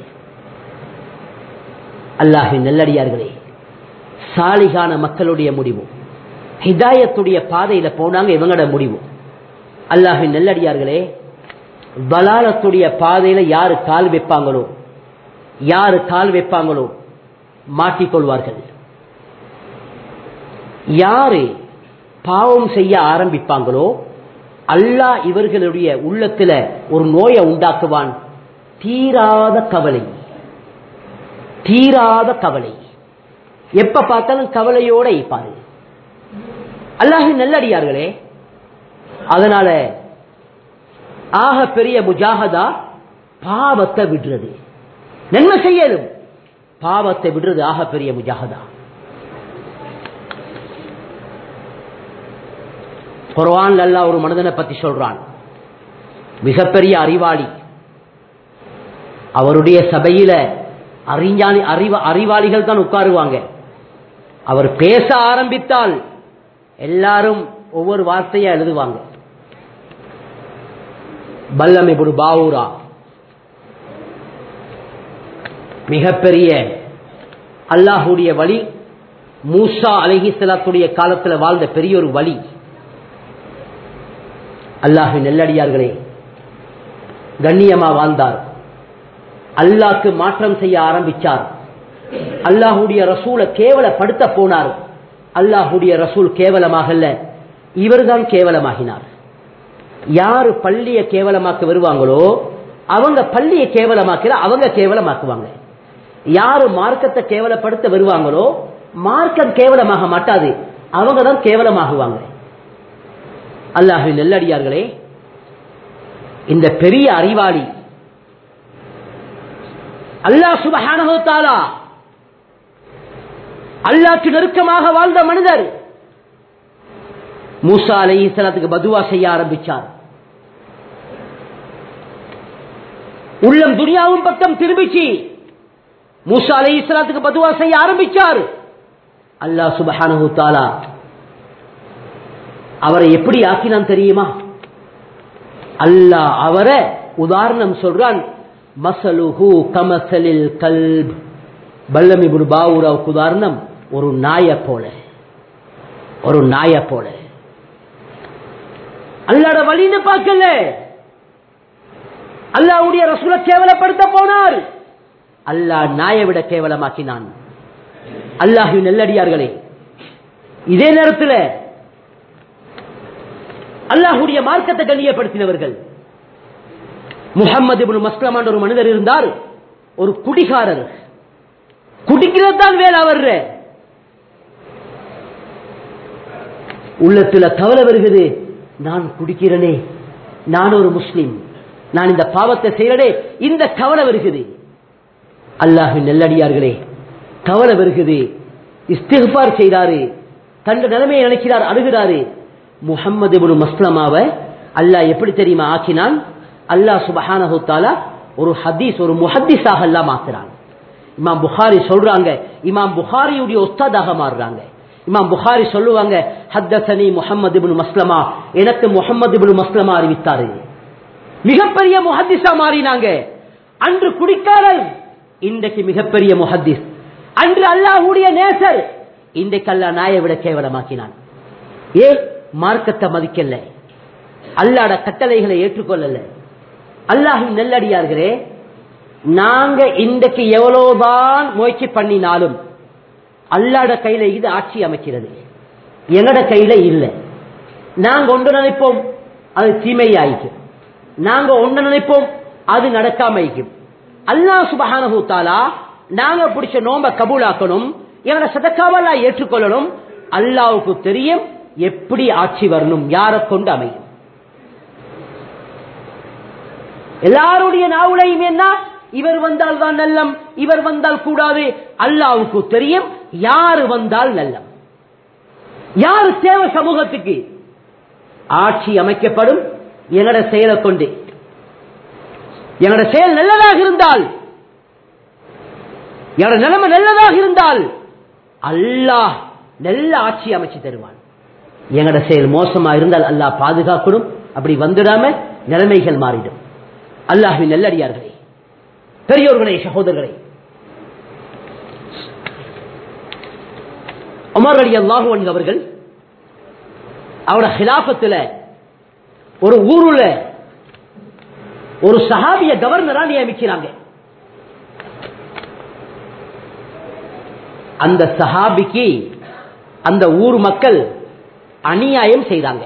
அல்லாஹின் நல்லடியார்களே சாலிகான மக்களுடைய முடிவு ஹிதாயத்துடைய பாதையில போனாங்க இவங்களோட முடிவு அல்லாஹின் நல்லடியார்களே பலாலத்துடைய பாதையில யாரு கால் வைப்பாங்களோ யாரு கால் வைப்பாங்களோ மாட்டிக்கொள்வார்கள் யாரு பாவம் செய்ய ஆரம்பிப்பாங்களோ அல்லாஹ் இவர்களுடைய உள்ளத்துல ஒரு நோயை உண்டாக்குவான் தீராத கவலை தீராத கவலை எப்ப பார்த்தாலும் கவலையோட இருப்பாரு அல்லாஹின் நல்லடியார்களே அதனால ஆக பெரிய முஜாகதா பாவத்தை விடுறது நன்மை செய்யலும் பாவத்தை விடுறது ஆக பெரிய முஜாகதா குர்ஆன் அல்லாஹ் ஒரு மனிதனை பத்தி சொல்றான் மிகப்பெரிய அறிவாளி அவருடைய சபையில அறிஞானி அறிவ அறிவாளிகள் தான் உட்காருவாங்க அவர் பேச ஆரம்பித்தால் எல்லாரும் ஒவ்வொரு வார்த்தையை எழுதுவாங்க பல்லமை புடு பாவூரா மிகப்பெரிய அல்லாஹுடைய வழி மூசா அலஹிசலாத்துடைய காலத்தில் வாழ்ந்த பெரிய ஒரு வழி அல்லாஹு நெல்லடியார்களே கண்ணியமா வாழ்ந்தார் அல்லாஹ்க்கு மாற்றம் செய்ய ஆரம்பிச்சார் அல்லாஹுடைய ரசூலை கேவலப்படுத்த போனார் அல்லாஹுடைய ரசூல் கேவலமாகல இவர்தான் கேவலமாகினார் யாரு பள்ளிய கேவலமாக்க வருவாங்களோ அவங்க பள்ளியை கேவலமாக்கல அவங்க கேவலமாக்குவாங்க யாரு மார்க்கத்தை கேவலப்படுத்த வருவாங்களோ மார்க்கம் கேவலமாக மாட்டாது அவங்க தான் கேவலமாகுவாங்க அல்லாஹு நெல்லடியார்களே இந்த பெரிய அறிவாளி அல்லாஹ் சுபஹானஹு தஆலா அல்லாஹ்க்கு நெருக்கமாக வாழ்ந்த மனிதர் மூசா அலைஹிஸ்ஸலாத்துக்கு பதுவா செய்ய ஆரம்பிச்சார் உள்ளம் துனியாவும் பக்கம் திரும்பிச்சு மூசா அலைஹிஸ்ஸலாத்துக்கு பதுவா செய்ய ஆரம்பிச்சார் அல்லாஹ் சுபஹானஹு தஆலா அவரை எப்படி ஆக்கினான் தெரியுமா அல்லாஹ் அவரை உதாரணம் சொல்றான் மசலுஹு கமசலில் கல்ப் பல்லமி குரு பாவுராவுக்கு உதாரணம் ஒரு நாய போல ஒரு நாய போல அல்லாட வழின்னு பார்க்கல அல்லாவுடைய ரசூலை கேவலப்படுத்த போனார் அல்லாஹ் நாயை விட கேவலமாக்கினான் அல்லாஹு நெல்லடியார்களே இதே நேரத்தில் அல்லாஹுடைய மார்க்கத்தை கண்ணியப்படுத்தினவர்கள் முகமது இப்னு மஸ்லமான் ஒரு மனிதர் இருந்தார் ஒரு குடிகாரர் குடிக்கிறது தான் வேலை அவர் உள்ளத்துல கவலை வருகிறது நான் குடிக்கிறனே நான் ஒரு முஸ்லிம் நான் இந்த பாவத்தை செய்யறனே இந்த கவலை வருகிறது அல்லாஹின் நெல்லடியார்களே கவலை வருகிறது இஸ்திஃபார் செய்தாரு தந்த நிலைமையை நினைக்கிறார் அழுகிறாரு முகம்மது இப்னு மஸ்லமாவை அல்லாஹ் எப்படி தெரியுமா ஆக்கினான் அல்லாஹ் சுபஹானஹு தஆலா ஒரு ஹதீஸ் ஒரு முஹத்திஸாக அல்லாஹ் மாத்துறான் இமாம் புகாரி சொல்றாங்க இமாம் புகாரியுடைய உஸ்தாதாக மாறுறாங்க இமாம் புகாரி சொல்லுவாங்க ஹத்தசனி முஹம்மது இப்னு மஸ்லமா எனக்கு முஹம்மது இப்னு மஸ்லமா அறிவித்தாரு மிகப்பெரிய முஹத்திஸா மாறினாங்க அன்று குடிக்காரர் இன்றைக்கு மிகப்பெரிய முஹத்திஸ் அன்று அல்லாஹ்வுடைய நேசர் இன்றைக்கு அல்லாஹ் நாயை விட கேவலமாக்கினான் ஏ மார்க்கத்தை மதிக்கல அல்லாட கட்டளைகளை ஏற்றுக்கொள்ளல அல்லாஹின் நெல்லடியார்களே நாங்க இன்றைக்கு எவ்வளவுதான் முயற்சி பண்ணினாலும் அல்லாட கையில இது ஆட்சி அமைக்கிறது எங்கட கையில இல்லை நாங்க ஒன்று நினைப்போம் அது தீமையாயிக்கும் நாங்க ஒன்று நினைப்போம் அது நடக்காம இருக்கும் அல்லாஹ் சுபஹானஹு தஆலா நாங்க பிடிச்ச நோம்ப கபூலாக்கணும் எங்களை சதக்காவெல்லாம் ஏற்றுக்கொள்ளணும் அல்லாவுக்கு தெரியும் எப்படி ஆட்சி வரணும் யாரை கொண்டு அமையும் எல்லாருடைய நாவுலையும் என்ன இவர் வந்தால் தான் நல்லம் இவர் வந்தால் கூடாது அல்லாவுக்கு தெரியும் யாரு வந்தால் நல்லம் யாரு தேவை சமூகத்துக்கு ஆட்சி அமைக்கப்படும் எங்கட செயலை கொண்டு எங்கட செயல் நல்லதாக இருந்தால் எங்கட நிலைமை நல்லதாக இருந்தால் அல்லாஹ் நல்ல ஆட்சி அமைச்சு தருவான் எங்கட செயல் மோசமா இருந்தால் அல்லாஹ் பாதுகாக்கணும் அப்படி வந்துடாம நிலைமைகள் மாறிடும் அல்லாஹின் நல்லடியார்களே பெரியோர்களே சகோதரர்களே உமர் அலி அல்லாஹு அவர்கள் அவரோட ஹிலாபத்தில் ஒரு ஊருல ஒரு சஹாபிய கவர்னரா நியமிக்கிறாங்க அந்த சஹாபிக்கு அந்த ஊர் மக்கள் அநியாயம் செய்தாங்க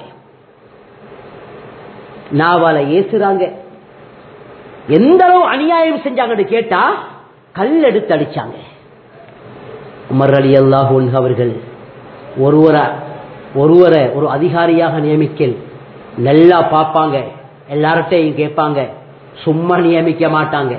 நாவால ஏசுறாங்க எந்த அளவு அநியாயம் செஞ்சாங்கன்னு கேட்டா கல் எடுத்து அடிச்சாங்க உமர் அலி அல்லாஹூ அவர்கள் ஒருவரை ஒருவரை ஒரு அதிகாரியாக நியமிக்கல் நல்லா பார்ப்பாங்க எல்லார்ட்டையும் கேட்பாங்க சும்மா நியமிக்க மாட்டாங்க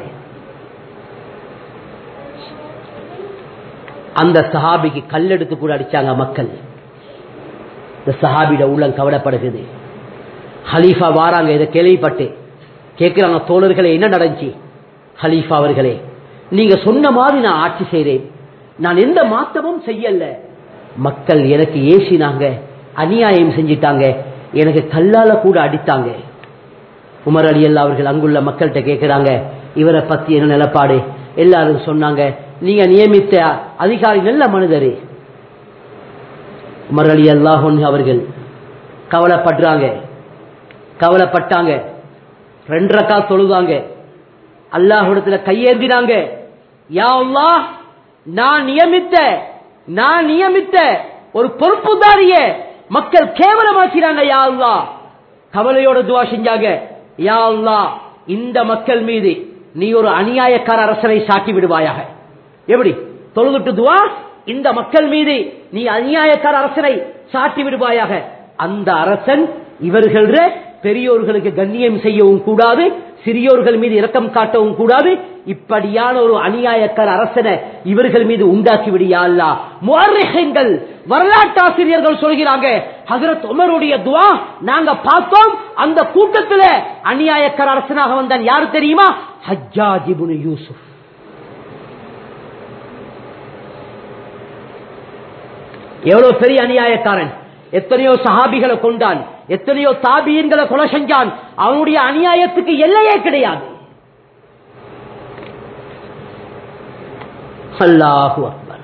அந்த சஹாபிக்கு கல் எடுத்து கூட அடிச்சாங்க மக்கள் இந்த சஹாபிட உள்ளம் கவலைப்படுகிறது ஹலீஃபா வாராங்க இதை கேள்விப்பட்டு கேட்கிறாங்க தோழர்களே என்ன நடந்துச்சு ஹலீஃபா அவர்களே நீங்க சொன்ன மாதிரி நான் ஆட்சி செய்றேன் நான் எந்த மாற்றமும் செய்யல மக்கள் எனக்கு ஏசினாங்க அநியாயம் செஞ்சிட்டாங்க எனக்கு கல்லால கூட அடித்தாங்க உமர் அலி அல்லா அவர்கள் அங்குள்ள மக்கள்கிட்ட கேட்கிறாங்க இவரை பத்தி என்ன நிலப்பாடு எல்லாரும் சொன்னாங்க நீங்க நியமித்த அதிகாரி நல்ல மனிதரே உமர் அலி அல்லாஹ் அவர்கள் கவலைப்படுறாங்க கவலைப்பட்டாங்க ரெண்டரைக்கா தொழுதாங்க அல்லாஹிடத்துல கையேந்தினாங்க யா அல்லாஹ் நான் நியமித்த நான் நியமித்த ஒரு பொறுப்புதாரிய மக்கள் கேவலமாக்கிறாங்க யா அல்லாஹ் கவலையோட துவா செஞ்சாங்க யா அல்லாஹ் இந்த மக்கள் மீது நீ ஒரு அநியாயக்கார அரசனை சாட்டி விடுவாயாக எப்படி தொழுதுட்டு துவா இந்த மக்கள் மீது நீ அநியாயக்கார அரசனை சாட்டி விடுவாயாக அந்த அரசன் இவர்கள பெரியோர்களுக்கு கண்ணியம் செய்யவும் கூடாது சிறியோர்கள் மீது இரக்கம் காட்டவும் கூடாது இப்படியான ஒரு அநியாயக்கார அரசனை இவர்கள் மீது உண்டாக்கி விடியா அல்லா முஅர்ரிஹீன்கள் வரலாற்றாசிரியர்கள் சொல்கிறாங்க ஹசரத் உமருடைய துவா நாங்க பார்த்தோம் அந்த கூட்டத்துல அநியாயக்கார அரசனாக வந்தான் யாரு தெரியுமா ஹஜ்ஜாஜ் இப்னு யூசுப் எவ்வளவு பெரிய அநியாயக்காரன் எத்தனையோ சஹாபிகளை கொண்டான் எத்தனையோ தாபியன்களை கொலை செஞ்சான் அவனுடைய அநியாயத்துக்கு எல்லையே கிடையாது அல்லாஹு அக்பர்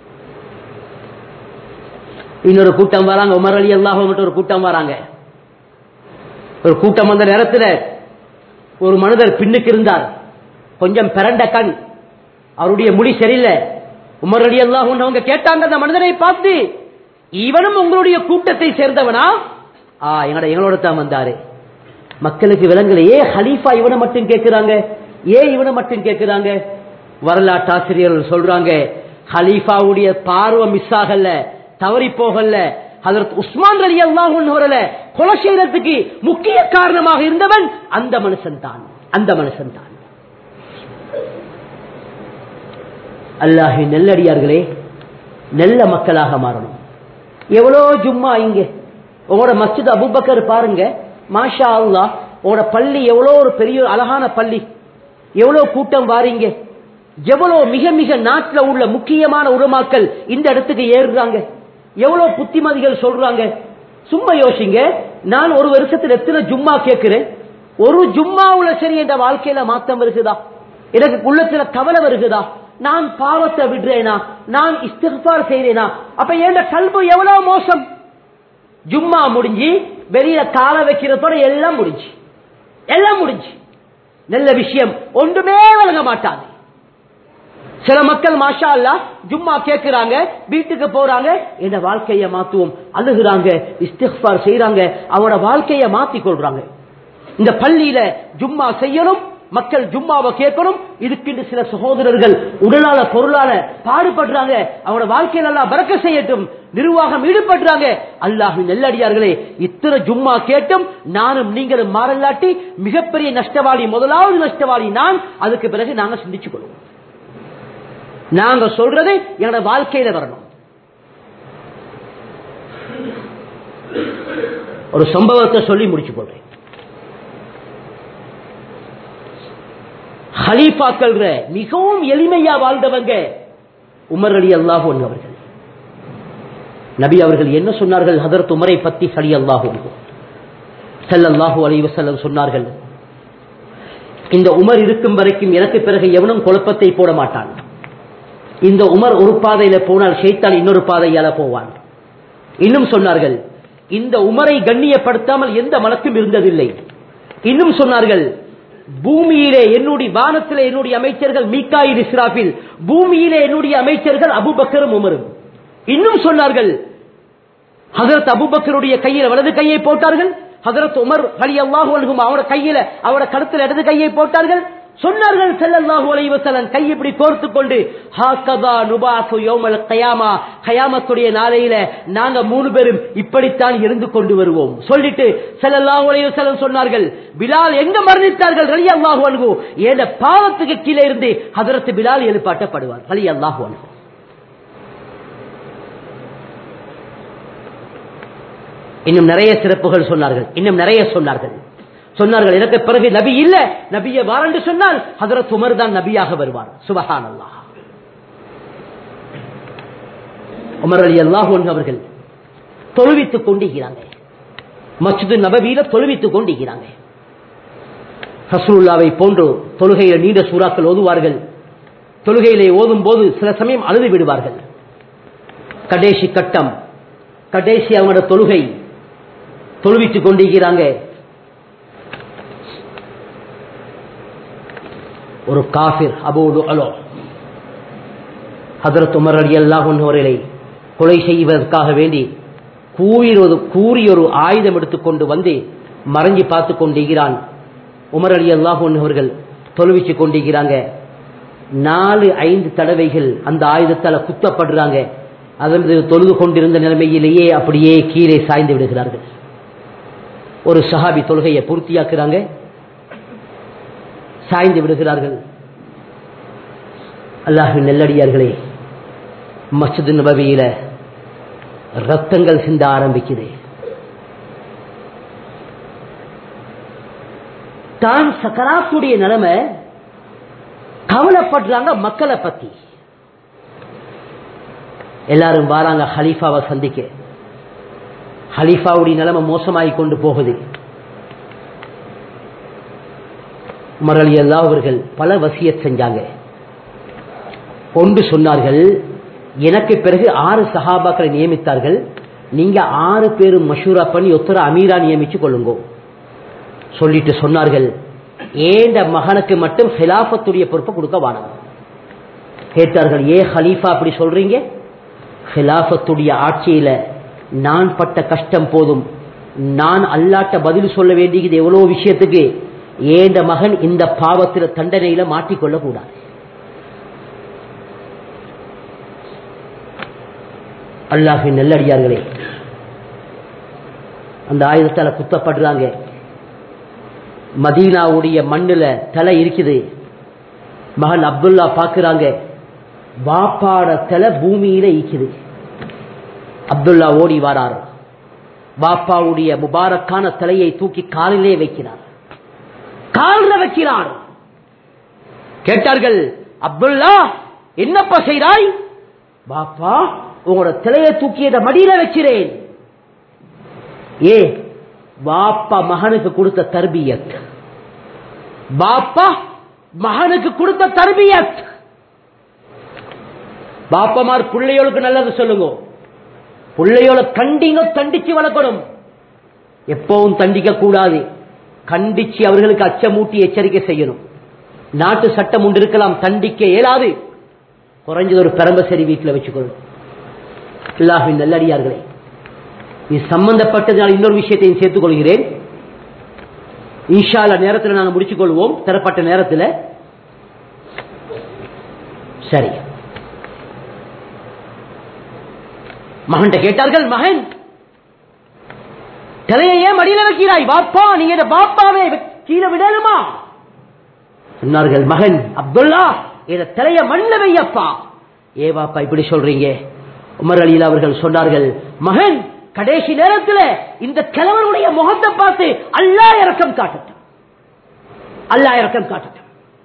இன்னொரு கூட்டம் வராங்க உமர் அலி அல்லாஹ் ஒரு கூட்டம் வராங்க ஒரு கூட்டம் வந்த நேரத்தில் ஒரு மனிதர் பின்னுக்கு இருந்தார் கொஞ்சம் பிறண்ட கண் அவருடைய முடி சரியில்லை உமர் அலி அல்லாஹ் அவங்க கேட்டாங்க அந்த மனிதனை பார்த்து இவனும் உங்களுடைய கூட்டத்தை சேர்ந்தவனா ஆ எங்கட எங்களோட தான் வந்தாரு மக்களுக்கு விலங்குல ஏ ஹலீஃபா இவனை மட்டும் கேட்கிறாங்க ஏ இவனை மட்டும் கேட்கிறாங்க வரலாற்று ஆசிரியர்கள் சொல்றாங்க ஹலீஃபாவுடைய பார்வை மிஸ் ஆகல தவறி போகல அதற்கு உஸ்மான் அலி அல்லாஹ் வரல கொலை செய்யறதுக்கு முக்கிய காரணமாக இருந்தவன் அந்த மனுஷன் தான் அந்த மனுஷன் தான் அல்லாஹி நெல்லடியார்களே நல்ல மக்களாக மாறணும் எவ்வளோ ஜும்மா இங்க உங்களோட மஸ்ஜித் அபுபக்கர் பாருங்க மாஷா அல்லா உங்களோட பள்ளி எவ்வளோ ஒரு பெரிய அழகான பள்ளி எவ்வளோ கூட்டம் வாரீங்க எவ்வளோ மிக மிக நாட்டில் உள்ள முக்கியமான உருமாக்கள் இந்த இடத்துக்கு ஏறுறாங்க எவ்வளவு புத்திமதிகள் சொல்றாங்க சும்மா யோசிங்க நான் ஒரு வருஷத்துல எத்தனை ஜும்மா கேட்கிறேன் ஒரு ஜும்மாவுல சரி என்ற வாழ்க்கையில மாற்றம் வருகுதா எனக்கு உள்ளத்துல கவலை வருகுதா நான் பாவத்தை விடுறேனா நான் இஸ்திஃபார் செய்றேனா அப்ப என் கல்வி எவ்வளவு மோசம் ஜும்மா முடிஞ்சு வெளியில கால வைக்கிறதோட எல்லாம் முடிஞ்சு எல்லாம் முடிஞ்சு நல்ல விஷயம் ஒன்றுமே வழங்க மாட்டாங்க சில மக்கள் மாஷா அல்லா ஜும்மா கேட்கிறாங்க வீட்டுக்கு போறாங்க இந்த வாழ்க்கையை மாத்துவோம் அழுகுறாங்க இஸ்திஃபார் செய்யறாங்க அவரோட வாழ்க்கையை மாத்தி கொள்றாங்க இந்த பள்ளியில ஜும்மா செய்யணும் மக்கள் ஜும்மாவை கேட்கணும் இதுக்கு சில சகோதரர்கள் உடலால பொருளால பாடுபடுறாங்க அவரோட வாழ்க்கையில எல்லாம் பறக்க செய்யட்டும் நிர்வாகம் ஈடுபடுறாங்க அல்லாஹின் நெல்லடியார்களே இத்தனை ஜும்மா கேட்டும் நானும் நீங்களும் மாறலாட்டி மிகப்பெரிய நஷ்டவாளி முதலாவது நஷ்டவாளி நான் அதுக்கு பிறகு நாங்க சிந்திச்சு கொள்வோம் நாங்க சொல்றது என்னோட வாழ்க்கையில வரணும் ஒரு சம்பவத்தை சொல்லி முடிச்சு போடுறேன் ஹலீஃபாக்கள் மிகவும் எளிமையா வாழ்ந்தவங்க உமர் அலி அல்லாஹ் அவர்கள் நபி அவர்கள் என்ன சொன்னார்கள் ஹதரத் உமரை பத்தி சலி அல்லாஹு செல்லல்லாஹு அலைவசல்லம் சொன்னார்கள் இந்த உமர் இருக்கும் வரைக்கும் எனக்கு பிறகு எவனும் குழப்பத்தை போட மாட்டான் இந்த உமர் ஒரு பாதையில போனால் ஷைத்தான் இன்னொரு பாதையால போவான் இன்னும் சொன்னார்கள் இந்த உமரை கண்ணியப்படுத்தாமல் எந்த மனக்கும் இருந்ததில்லை இன்னும் சொன்னார்கள் பூமியிலே என்னுடைய வானத்திலே என்னுடைய அமைச்சர்கள் மீக்காயில் இஸ்ராஃபில் பூமியிலே என்னுடைய அமைச்சர்கள் அபுபக்கரும் உமரும் இன்னும் சொன்னார்கள் ஹசரத் அபுபக்கருடைய கையில் வலது கையை போட்டார்கள் ஹசரத் உமர் அலி அல்லாஹு அவரோட கையில அவரோட கருத்தில் இடது கையை போட்டார்கள் சொன்னார்கள் செல்லல்லாஹு அலைவசலன் கை இப்படி கோர்த்து கொண்டு ஹாக்கதா நுபாசு யோமல் கயாமா கயாமத்துடைய நாளையில நாங்க மூணு பேரும் இப்படித்தான் இருந்து கொண்டு வருவோம் சொல்லிட்டு செல்லல்லாஹு அலைவசலன் சொன்னார்கள் பிலால் எங்க மரணித்தார்கள் ரலி அல்லாஹு அனுகு ஏத பாவத்துக்கு கீழே இருந்து ஹதரத்து பிலால் எழுப்பாட்டப்படுவார் ரலி அல்லாஹு அனுகு இன்னும் நிறைய சிறப்புகள் சொன்னார்கள் இன்னும் நிறைய சொன்னார்கள் சொன்னார்கள் எனக்கு பிறகு நபி இல்ல நபிய வாரண்டு சொன்னால் ஹதரத் உமர் தான் நபியாக வருவார் சுபஹான் அல்லாஹ் உமர் அலி அல்லாஹ் அவர்கள் தொழுவித்துக் கொண்டிருக்கிறாங்க மஸ்ஜிது நபவியில தொழுவித்துக் கொண்டிருக்கிறாங்க ஹசூல்லாவை போன்று தொழுகையில நீண்ட சூறாக்கள் ஓதுவார்கள் தொழுகையிலே ஓதும் போது சில சமயம் அழுது விடுவார்கள் கடைசி கட்டம் கடைசி அவங்களோட தொழுகை தொழுவித்துக் கொண்டிருக்கிறாங்க ஒரு காபிர் அபோடு அலோ ஹதரத் உமர் அலி அல்லாஹ் அவர்களை கொலை செய்வதற்காக வேண்டி கூறி கூறி ஒரு ஆயுதம் எடுத்துக்கொண்டு வந்து மறைஞ்சு பார்த்து கொண்டிருக்கிறான் உமர் அலி அல்லாஹ் அவர்கள் தொழுவிச்சு கொண்டிருக்கிறாங்க நாலு ஐந்து தடவைகள் அந்த ஆயுதத்தால் குத்தப்படுறாங்க அதற்கு தொழுது கொண்டிருந்த நிலைமையிலேயே அப்படியே கீழே சாய்ந்து விடுகிறார்கள் ஒரு சஹாபி தொழுகையை பூர்த்தியாக்குறாங்க சாய்ந்து விடுகிறார்கள் அல்லாஹின் நெல்லடியார்களே மஸ்ஜித் நபவியில ரத்தங்கள் சிந்த ஆரம்பிக்குது தான் சக்கராத்துடைய நிலைமை கவலைப்படுறாங்க மக்களை பத்தி எல்லாரும் வாராங்க ஹலீஃபாவை சந்திக்க ஹலீஃபாவுடைய நிலைமை மோசமாகி கொண்டு போகுது உமரலி அல்லா அவர்கள் பல வசியத் செஞ்சாங்க ஒன்று சொன்னார்கள் எனக்கு பிறகு ஆறு சஹாபாக்களை நியமித்தார்கள் நீங்க ஆறு பேரும் மஷூரா பண்ணி ஒத்தர அமீரா நியமிச்சு கொள்ளுங்க சொல்லிட்டு சொன்னார்கள் ஏண்ட மகனுக்கு மட்டும் ஹிலாபத்துடைய பொறுப்பை கொடுக்க வானம் கேட்டார்கள் ஏ ஹலீஃபா அப்படி சொல்றீங்க ஹிலாபத்துடைய ஆட்சியில நான் பட்ட கஷ்டம் போதும் நான் அல்லாட்ட பதில் சொல்ல வேண்டியது எவ்வளவு விஷயத்துக்கு ஏந்த மகன் இந்த பாவத்தில தண்டனையில மாட்டிக்கொள்ள கூடாது அல்லாஹின் நல்லடியார்களே அந்த ஆயுதத்தால குத்தப்படுறாங்க மதீனாவுடைய மண்ணுல தலை இருக்குது மகன் அப்துல்லா பாக்குறாங்க வாப்பாட தலை பூமியில ஈக்குது அப்துல்லா ஓடி வாரார் வாப்பாவுடைய முபாரக்கான தலையை தூக்கி காலிலே வைக்கிறார் காலில் வைக்கிறார் கேட்டார்கள் அப்துல்லா என்னப்பா செய்தாய் பாப்பா உங்களோட தலையை தூக்கியத மடியில வைக்கிறேன் ஏ பாப்பா மகனுக்கு கொடுத்த தர்பியத் பாப்பா மகனுக்கு கொடுத்த தர்பியத் பாப்பமார் பிள்ளையோளுக்கு நல்லது சொல்லுங்க பிள்ளையோட கண்டிங்க தண்டிச்சு வளர்க்கணும் எப்பவும் தண்டிக்க கூடாது கண்டிச்சு அவர்களுக்கு அச்சமூட்டி எச்சரிக்கை செய்யணும் நாட்டு சட்டம் உண்டு இருக்கலாம் தண்டிக்க இயலாது குறைஞ்சது ஒரு பெரம்ப சரி வீட்டில் வச்சுக்கொள்ளும் அல்லாஹின் நல்லடியார்களே இது சம்பந்தப்பட்டதால் இன்னொரு விஷயத்தையும் சேர்த்துக் கொள்கிறேன் இன்ஷால நேரத்தில் நாங்கள் முடிச்சுக் கொள்வோம் தரப்பட்ட நேரத்தில் சரி மகன் கேட்டார்கள் மகன் தலையை ஏன் மடியில வைக்கிறாய் பாப்பா நீங்க இந்த பாப்பாவே கீழே விடணுமா சொன்னார்கள் மகன் அப்துல்லா இத தலைய மண்ண வையப்பா ஏ பாப்பா இப்படி சொல்றீங்க உமர் அலியில் அவர்கள் சொன்னார்கள் மகன் கடைசி நேரத்தில் இந்த கிழவனுடைய முகத்தை பார்த்து அல்லா இறக்கம் காட்டட்டும் அல்லா இறக்கம் காட்டட்டும்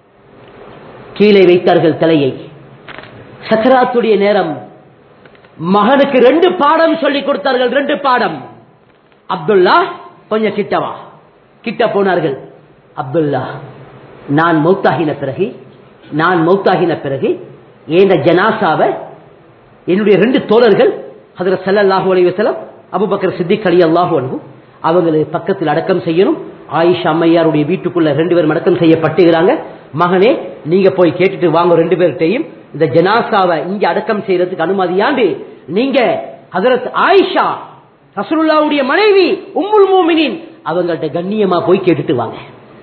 கீழே வைத்தார்கள் தலையை சக்கராத்துடைய நேரம் மகனுக்கு ரெண்டு பாடம் சொல்லிக் கொடுத்தார்கள் ரெண்டு பாடம் அப்துல்லா கொஞ்சம் கிட்டவா கிட்ட போனார்கள் அப்துல்லா நான் மௌத்தாகின பிறகு நான் மௌத்தாகின பிறகு ஏந்த ஜனாசாவை என்னுடைய ரெண்டு தோழர்கள் அதில் சல்லாஹூ அலைவசலம் அபுபக்கர் சித்திக் அலி அல்லாஹூ அன்பு அவங்களை பக்கத்தில் அடக்கம் செய்யணும் ஆயிஷா அம்மையாருடைய வீட்டுக்குள்ள ரெண்டு பேரும் அடக்கம் செய்யப்பட்டுகிறாங்க மகனே நீங்க போய் கேட்டுட்டு வாங்க ரெண்டு பேர்கிட்டையும் இந்த ஜனாசாவை இங்க அடக்கம் செய்யறதுக்கு அனுமதியாண்டு நீங்க ஹசரத் ஆயிஷா ரசூலுல்லாவுடைய மனைவி உம்முல் மூமினின் அவங்கள்ட்ட கண்ணியமா போய் கேட்டுட்டு வாங்க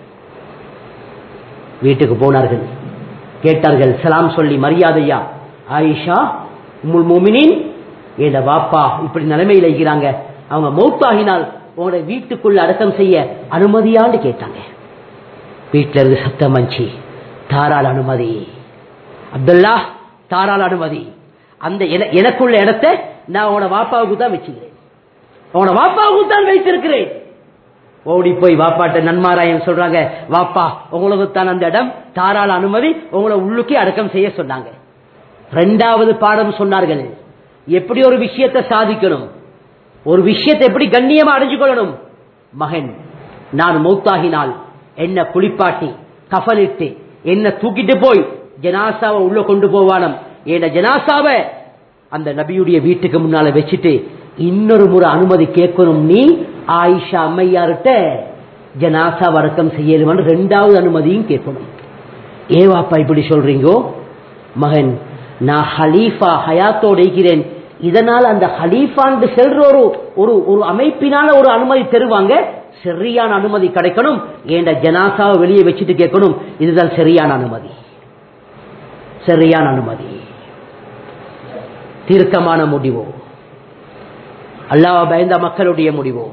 வீட்டுக்கு போனார்கள் கேட்டார்கள் சலாம் சொல்லி மரியாதையா ஆயிஷா உம்முல் மூமினின் என் வாப்பா இப்படி நிலைமையில் இருக்கிறாங்க அவங்க மௌத்தாகினால் உங்களோட வீட்டுக்குள்ள அடக்கம் செய்ய அனுமதியான்னு கேட்டாங்க வீட்டில இருந்து சத்தம் மஞ்சி தாராள அனுமதி அப்துல்லா தாராள அனுமதி அந்த எனக்குள்ள இடத்தை நான் உன வாப்பாவுக்கு தான் வச்சுக்கிறேன் உன வாப்பாவுக்கு தான் வைத்திருக்கிறேன் ஓடி போய் வாப்பாட்ட நன்மாராயம் சொல்றாங்க வாப்பா உங்களுக்கு தான் அந்த இடம் தாராள அனுமதி உங்களை உள்ளுக்கே அடக்கம் செய்ய சொன்னாங்க ரெண்டாவது பாடம் சொன்னார்கள் எப்படி ஒரு விஷயத்தை சாதிக்கணும் ஒரு விஷயத்தை எப்படி கண்ணியமா அடைஞ்சு கொள்ளணும் மகன் நான் மௌத்தாகினால் என்ன குளிப்பாட்டி கஃனிட்டு என்ன தூக்கிட்டு போய் ஜனாசாவை உள்ள கொண்டு போவானம் என் ஜனாசாவை அந்த நபியுடைய வீட்டுக்கு முன்னால வச்சுட்டு இன்னொரு முறை அனுமதி கேட்கணும் நீ ஆயிஷா அம்மையார்கிட்ட ஜனாசா வடக்கம் செய்யலுமான்னு ரெண்டாவது அனுமதியும் கேட்கணும் ஏவாப்பா இப்படி சொல்றீங்கோ மகன் நான் ஹலீஃபா ஹயாத்தோடு இருக்கிறேன் இதனால் அந்த ஹலீஃபான்னு செல்ற ஒரு ஒரு ஒரு அமைப்பினால ஒரு அனுமதி தருவாங்க சரியான அனுமதி கிடைக்கணும் ஏண்ட ஜனாசாவை வெளியே வச்சுட்டு கேட்கணும் இதுதான் சரியான அனுமதி சரியான அனுமதி தீர்க்கமான முடிவோ அல்லாஹ் பயந்த மக்களுடைய முடிவோ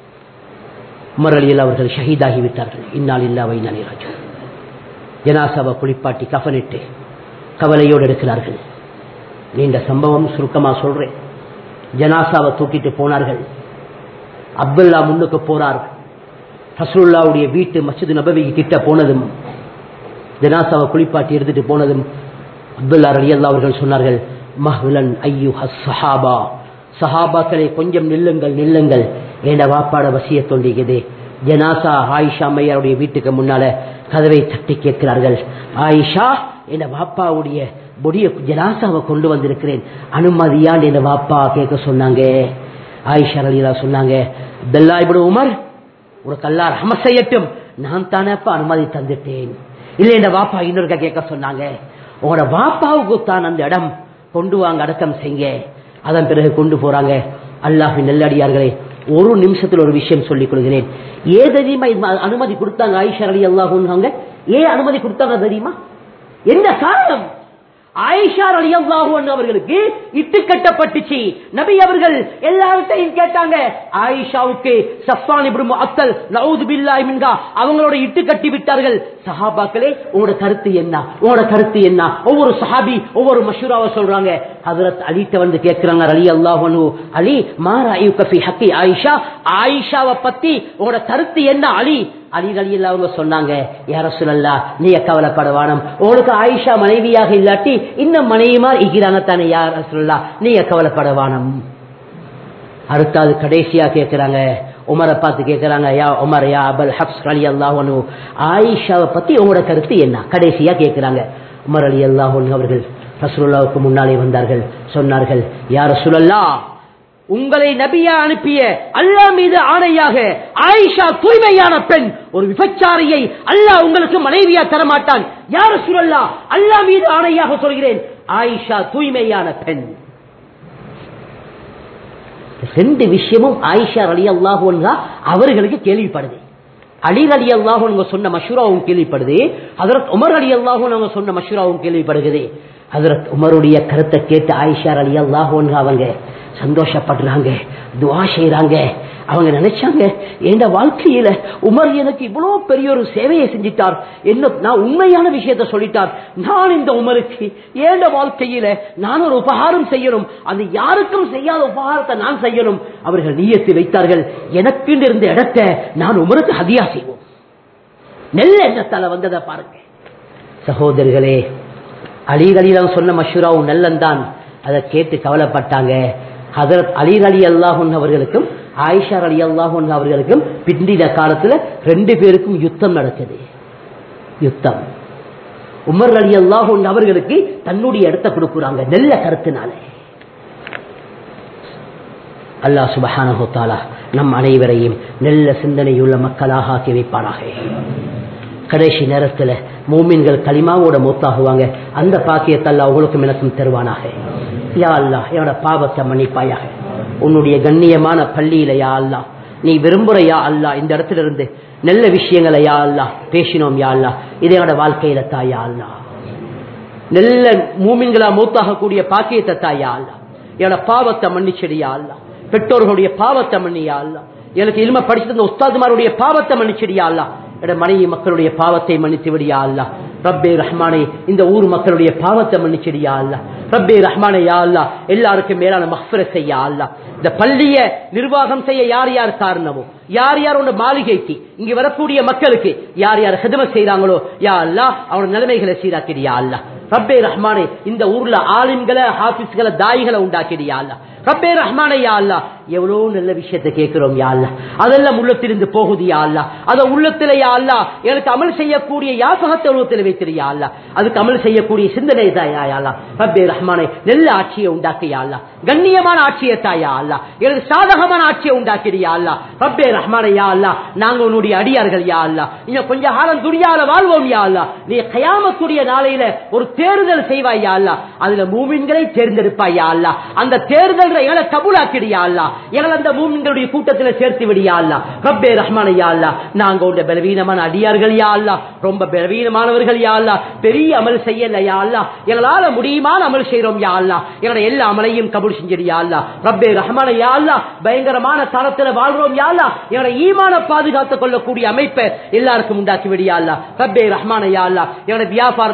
முரளியில் அவர்கள் ஷஹீதாகி விட்டார்கள் இன்னால் இல்லாவை நனிராஜு ஜனாசாவை குளிப்பாட்டி கஃனிட்டு கவலையோடு எடுக்கிறார்கள் நீண்ட சம்பவம் சுருக்கமா சொல்றேன் ஜனாசாவை தூக்கிட்டு போனார்கள் அப்துல்லா முன்னுக்கு போறார் ஹசருல்லாவுடைய வீட்டு மஸ்ஜித் நபவி கிட்ட போனதும் ஜனாசாவை குளிப்பாட்டி எடுத்துட்டு போனதும் அப்துல்லா ரலி அல்லா அவர்கள் சொன்னார்கள் மஹ்லன் ஐயு சஹாபா சஹாபாக்களை கொஞ்சம் நில்லுங்கள் நில்லுங்கள் ஏண்ட வாப்பாட வசிய தோண்டிக்குது ஜனாசா ஆயிஷா மையாருடைய வீட்டுக்கு முன்னால கதவை தட்டி கேட்கிறார்கள் ஆயிஷா என் வாப்பாவுடைய பொடிய ஜனாசாவை கொண்டு வந்திருக்கிறேன் அனுமதியான் என் வாப்பா கேட்க சொன்னாங்க ஆயிஷா அலிலா சொன்னாங்க பெல்லா இப்படி உமர் ஒரு கல்லார் ரஹம செய்யட்டும் நான் தானேப்பா அனுமதி தந்துட்டேன் இல்லை என் வாப்பா இன்னொருக்க கேட்க சொன்னாங்க உங்களோட வாப்பாவுக்கு தான் அந்த இடம் கொண்டு வாங்க அடக்கம் செய்ய அதன் பிறகு கொண்டு போறாங்க அல்லாஹின் நெல்லடியார்களே ஒரு நிமிஷத்துல ஒரு விஷயம் சொல்லிக் கொள்கிறேன் ஏ தெரியுமா இது அனுமதி கொடுத்தாங்க ஆயிஷா அலி அல்லாஹூங்க ஏன் அனுமதி கொடுத்தாங்க தெரியுமா என்ன காரணம் ஆயிஷா அலி அல்லாஹூன் அவர்களுக்கு இட்டு கட்டப்பட்டுச்சு நபி அவர்கள் எல்லார்ட்டையும் கேட்டாங்க ஆயிஷாவுக்கு சஃபான் இப்னு அத்தல் நவுது பில்லாஹி மின்ஹா அவங்களோட இட்டு கட்டி விட்டார்கள் சஹாபாக்களே உங்களோட கருத்து என்ன உங்களோட கருத்து என்ன ஒவ்வொரு சஹாபி ஒவ்வொரு மஷூராவை சொல்றாங்க ஹஜரத் அலிட்ட வந்து கேட்கிறாங்க அலி அல்லாஹு அலி மாரா யூகஃபி ஹக்கி ஆயிஷா ஆயிஷாவை பத்தி உங்களோட கருத்து என்ன அலி அலி அலி அவங்க சொன்னாங்க யார சொல்லல்லா நீ கவலைப்படவானம் உங்களுக்கு ஆயிஷா மனைவியாக இல்லாட்டி இன்னும் மனைவிமார் இக்கிறாங்க தானே யார சொல்லலா நீ கவலைப்படவானம் அடுத்தாது கடைசியா கேட்கிறாங்க உமரை பார்த்து கேட்கிறாங்க யா உமர் யா அபல் ஹப்ஸ் அலி அல்லாஹனு ஆயிஷாவை பத்தி உங்களோட கருத்து என்ன கடைசியா கேட்கிறாங்க உமர் அலி அல்லாஹன் அவர்கள் ரசூலுல்லாவுக்கு முன்னாலே வந்தார்கள் சொன்னார்கள் யார் ரசூலல்லா உங்களை நபியா அனுப்பிய அல்லாஹ் மீது ஆணையாக ஆயிஷா தூய்மையான பெண் ஒரு விபச்சாரியை அல்லாஹ் உங்களுக்கு மனைவியா தரமாட்டான் யார் சொல்லல்லா அல்லாஹ் மீது ஆணையாக சொல்கிறேன் ஆயிஷா தூய்மையான பெண் ரெண்டு விஷயமும் ஆயிஷா அலி அல்லாஹா அவர்களுக்கு கேள்விப்படுது அலி அலி அல்லாஹு சொன்ன மஷூராவும் கேள்விப்படுது ஹதரத் உமர் அலி அல்லாஹூன் அவங்க சொன்ன மஷூராவும் கேள்விப்படுகிறது ஹதரத் உமருடைய கருத்தை கேட்டு ஆயிஷா அலி அல்லாஹூன் அவங்க சந்தோஷப்படுறாங்க துவா செய்யறாங்க அவங்க நினைச்சாங்க என் வாழ்க்கையில உமர் எனக்கு இவ்வளவு பெரிய ஒரு சேவையை செஞ்சிட்டார் என்ன நான் உண்மையான விஷயத்த சொல்லிட்டார் நான் இந்த உமருக்கு ஏண்ட வாழ்க்கையில நான் ஒரு உபகாரம் செய்யணும் அது யாருக்கும் செய்யாத உபகாரத்தை நான் செய்யணும் அவர்கள் நீயத்தை வைத்தார்கள் எனக்கு இருந்த இடத்தை நான் உமருக்கு ஹதியா செய்வோம் நெல் எண்ணத்தால வந்ததை பாருங்க சகோதரர்களே அலிகளிடம் சொன்ன மஷூராவும் நல்லந்தான் அதை கேட்டு கவலைப்பட்டாங்க ஹதரத் அலி அலி அல்லாஹன் அவர்களுக்கும் ஆயிஷா அலி அல்லாஹன் அவர்களுக்கும் பிந்தின காலத்துல ரெண்டு பேருக்கும் யுத்தம் நடக்குது யுத்தம் உமர் அலி அல்லாஹன் அவர்களுக்கு தன்னுடைய இடத்தை கொடுக்குறாங்க நல்ல கருத்தினால அல்லா சுபஹானஹாலா நம் அனைவரையும் நல்ல சிந்தனையுள்ள மக்களாக ஆக்கி வைப்பானாக கடைசி நேரத்தில் மூமின்கள் களிமாவோட மூத்தாகுவாங்க அந்த பாக்கியத்தை அல்ல அவங்களுக்கும் எனக்கும் தருவானாக யா அல்லா என்னோட பாவத்தை மன்னிப்பாயாக உன்னுடைய கண்ணியமான பள்ளியில யா அல்லா நீ விரும்புற யா அல்லா இந்த இடத்துல இருந்து நல்ல விஷயங்களை யா அல்லா பேசினோம் யா அல்லா இது என்னோட வாழ்க்கையில தாயா அல்லா நல்ல மூமின்களா மூத்தாகக்கூடிய பாக்கியத்தை தாயா அல்லா என்னோட பாவத்தை மன்னிச்சடியா அல்லா பெற்றோர்களுடைய பாவத்தை மன்னியா அல்லா எனக்கு இல்ம படிச்சிருந்த உஸ்தாதுமாருடைய பாவத்தை மன்னிச்சடியா அல்லா எட மனைவி மக்களுடைய பாவத்தை மன்னித்து விடியா அல்லா ரப்பே ரஹ்மானே இந்த ஊர் மக்களுடைய பாவத்தை மன்னிச்சிடியா அல்லா ரப்பே ரஹ்மானே யா அல்லா எல்லாருக்கும் மேலான மஹ்ஃபர செய்ய அல்லா இந்த பள்ளிய நிர்வாகம் செய்ய யார் யார் காரணமோ யார் யார் உங்க மாளிகைக்கு இங்க வரக்கூடிய மக்களுக்கு யார் யார் ஹெதம செய்யறாங்களோ யா அல்லா அவனோட நிலைமைகளை சீராக்கிடியா அல்லா ரப்பே ரஹ்மானே இந்த ஊர்ல ஆலிம்களை ஹாபிஸ்களை தாய்களை உண்டாக்கிடியா அல்லா ரப்பே ரஹ்மானே யா அல்லா எவ்வளவு நல்ல விஷயத்தை கேட்கிறோம் யா அல்லா அதெல்லாம் உள்ளத்திலிருந்து போகுது யா அல்லா அத உள்ளத்துல யா அல்லா எனக்கு அமல் செய்யக்கூடிய யாசகத்தை உலகத்தில் வைத்திருயா அல்லா அதுக்கு அமல் செய்யக்கூடிய சிந்தனை தான் யா அல்லா ரப்பே ரஹ்மானே நல்ல ஆட்சியை உண்டாக்கியா அல்லா கண்ணியமான ஆட்சியை தாயா அல்லா எனக்கு சாதகமான ஆட்சியை உண்டாக்கிறியா அல்லா ரப்பே ரஹ்மானே யா அல்லா நாங்க உன்னுடைய அடியார்கள் யா அல்லா இன்னும் கொஞ்ச காலம் துணியால வாழ்வோம் யா அல்லா நீ கயாமக்கூடிய நாளையில ஒரு தேர்தல் செய்வாய் யா அல்லா அதுல மூமின்களை தேர்ந்தெடுப்பாய் யா அல்லா அந்த தேர்தல் எங்களை கபூலாக்கிறியா அல்லா எங்களை அந்த மூமின்களுடைய கூட்டத்தில் சேர்த்து விடியா அல்லா ரப்பே ரஹ்மான யா அல்லா நாங்க உண்ட பலவீனமான அடியார்கள் யா அல்லா ரொம்ப பலவீனமானவர்கள் யா அல்லா பெரிய அமல் செய்யல யா அல்லா எங்களால முடியுமான அமல் செய்யறோம் யா அல்லா எங்களோட எல்லா அமலையும் கபூல் செஞ்சிடியா அல்லா ரப்பே ரஹ்மான யா அல்லா பயங்கரமான தரத்துல வாழ்றோம் யா அல்லா எங்களோட ஈமான பாதுகாத்துக் கொள்ளக்கூடிய அமைப்பை எல்லாருக்கும் உண்டாக்கி விடியா அல்லா ரப்பே ரஹ்மான யா அல்லா எங்களோட வியாபார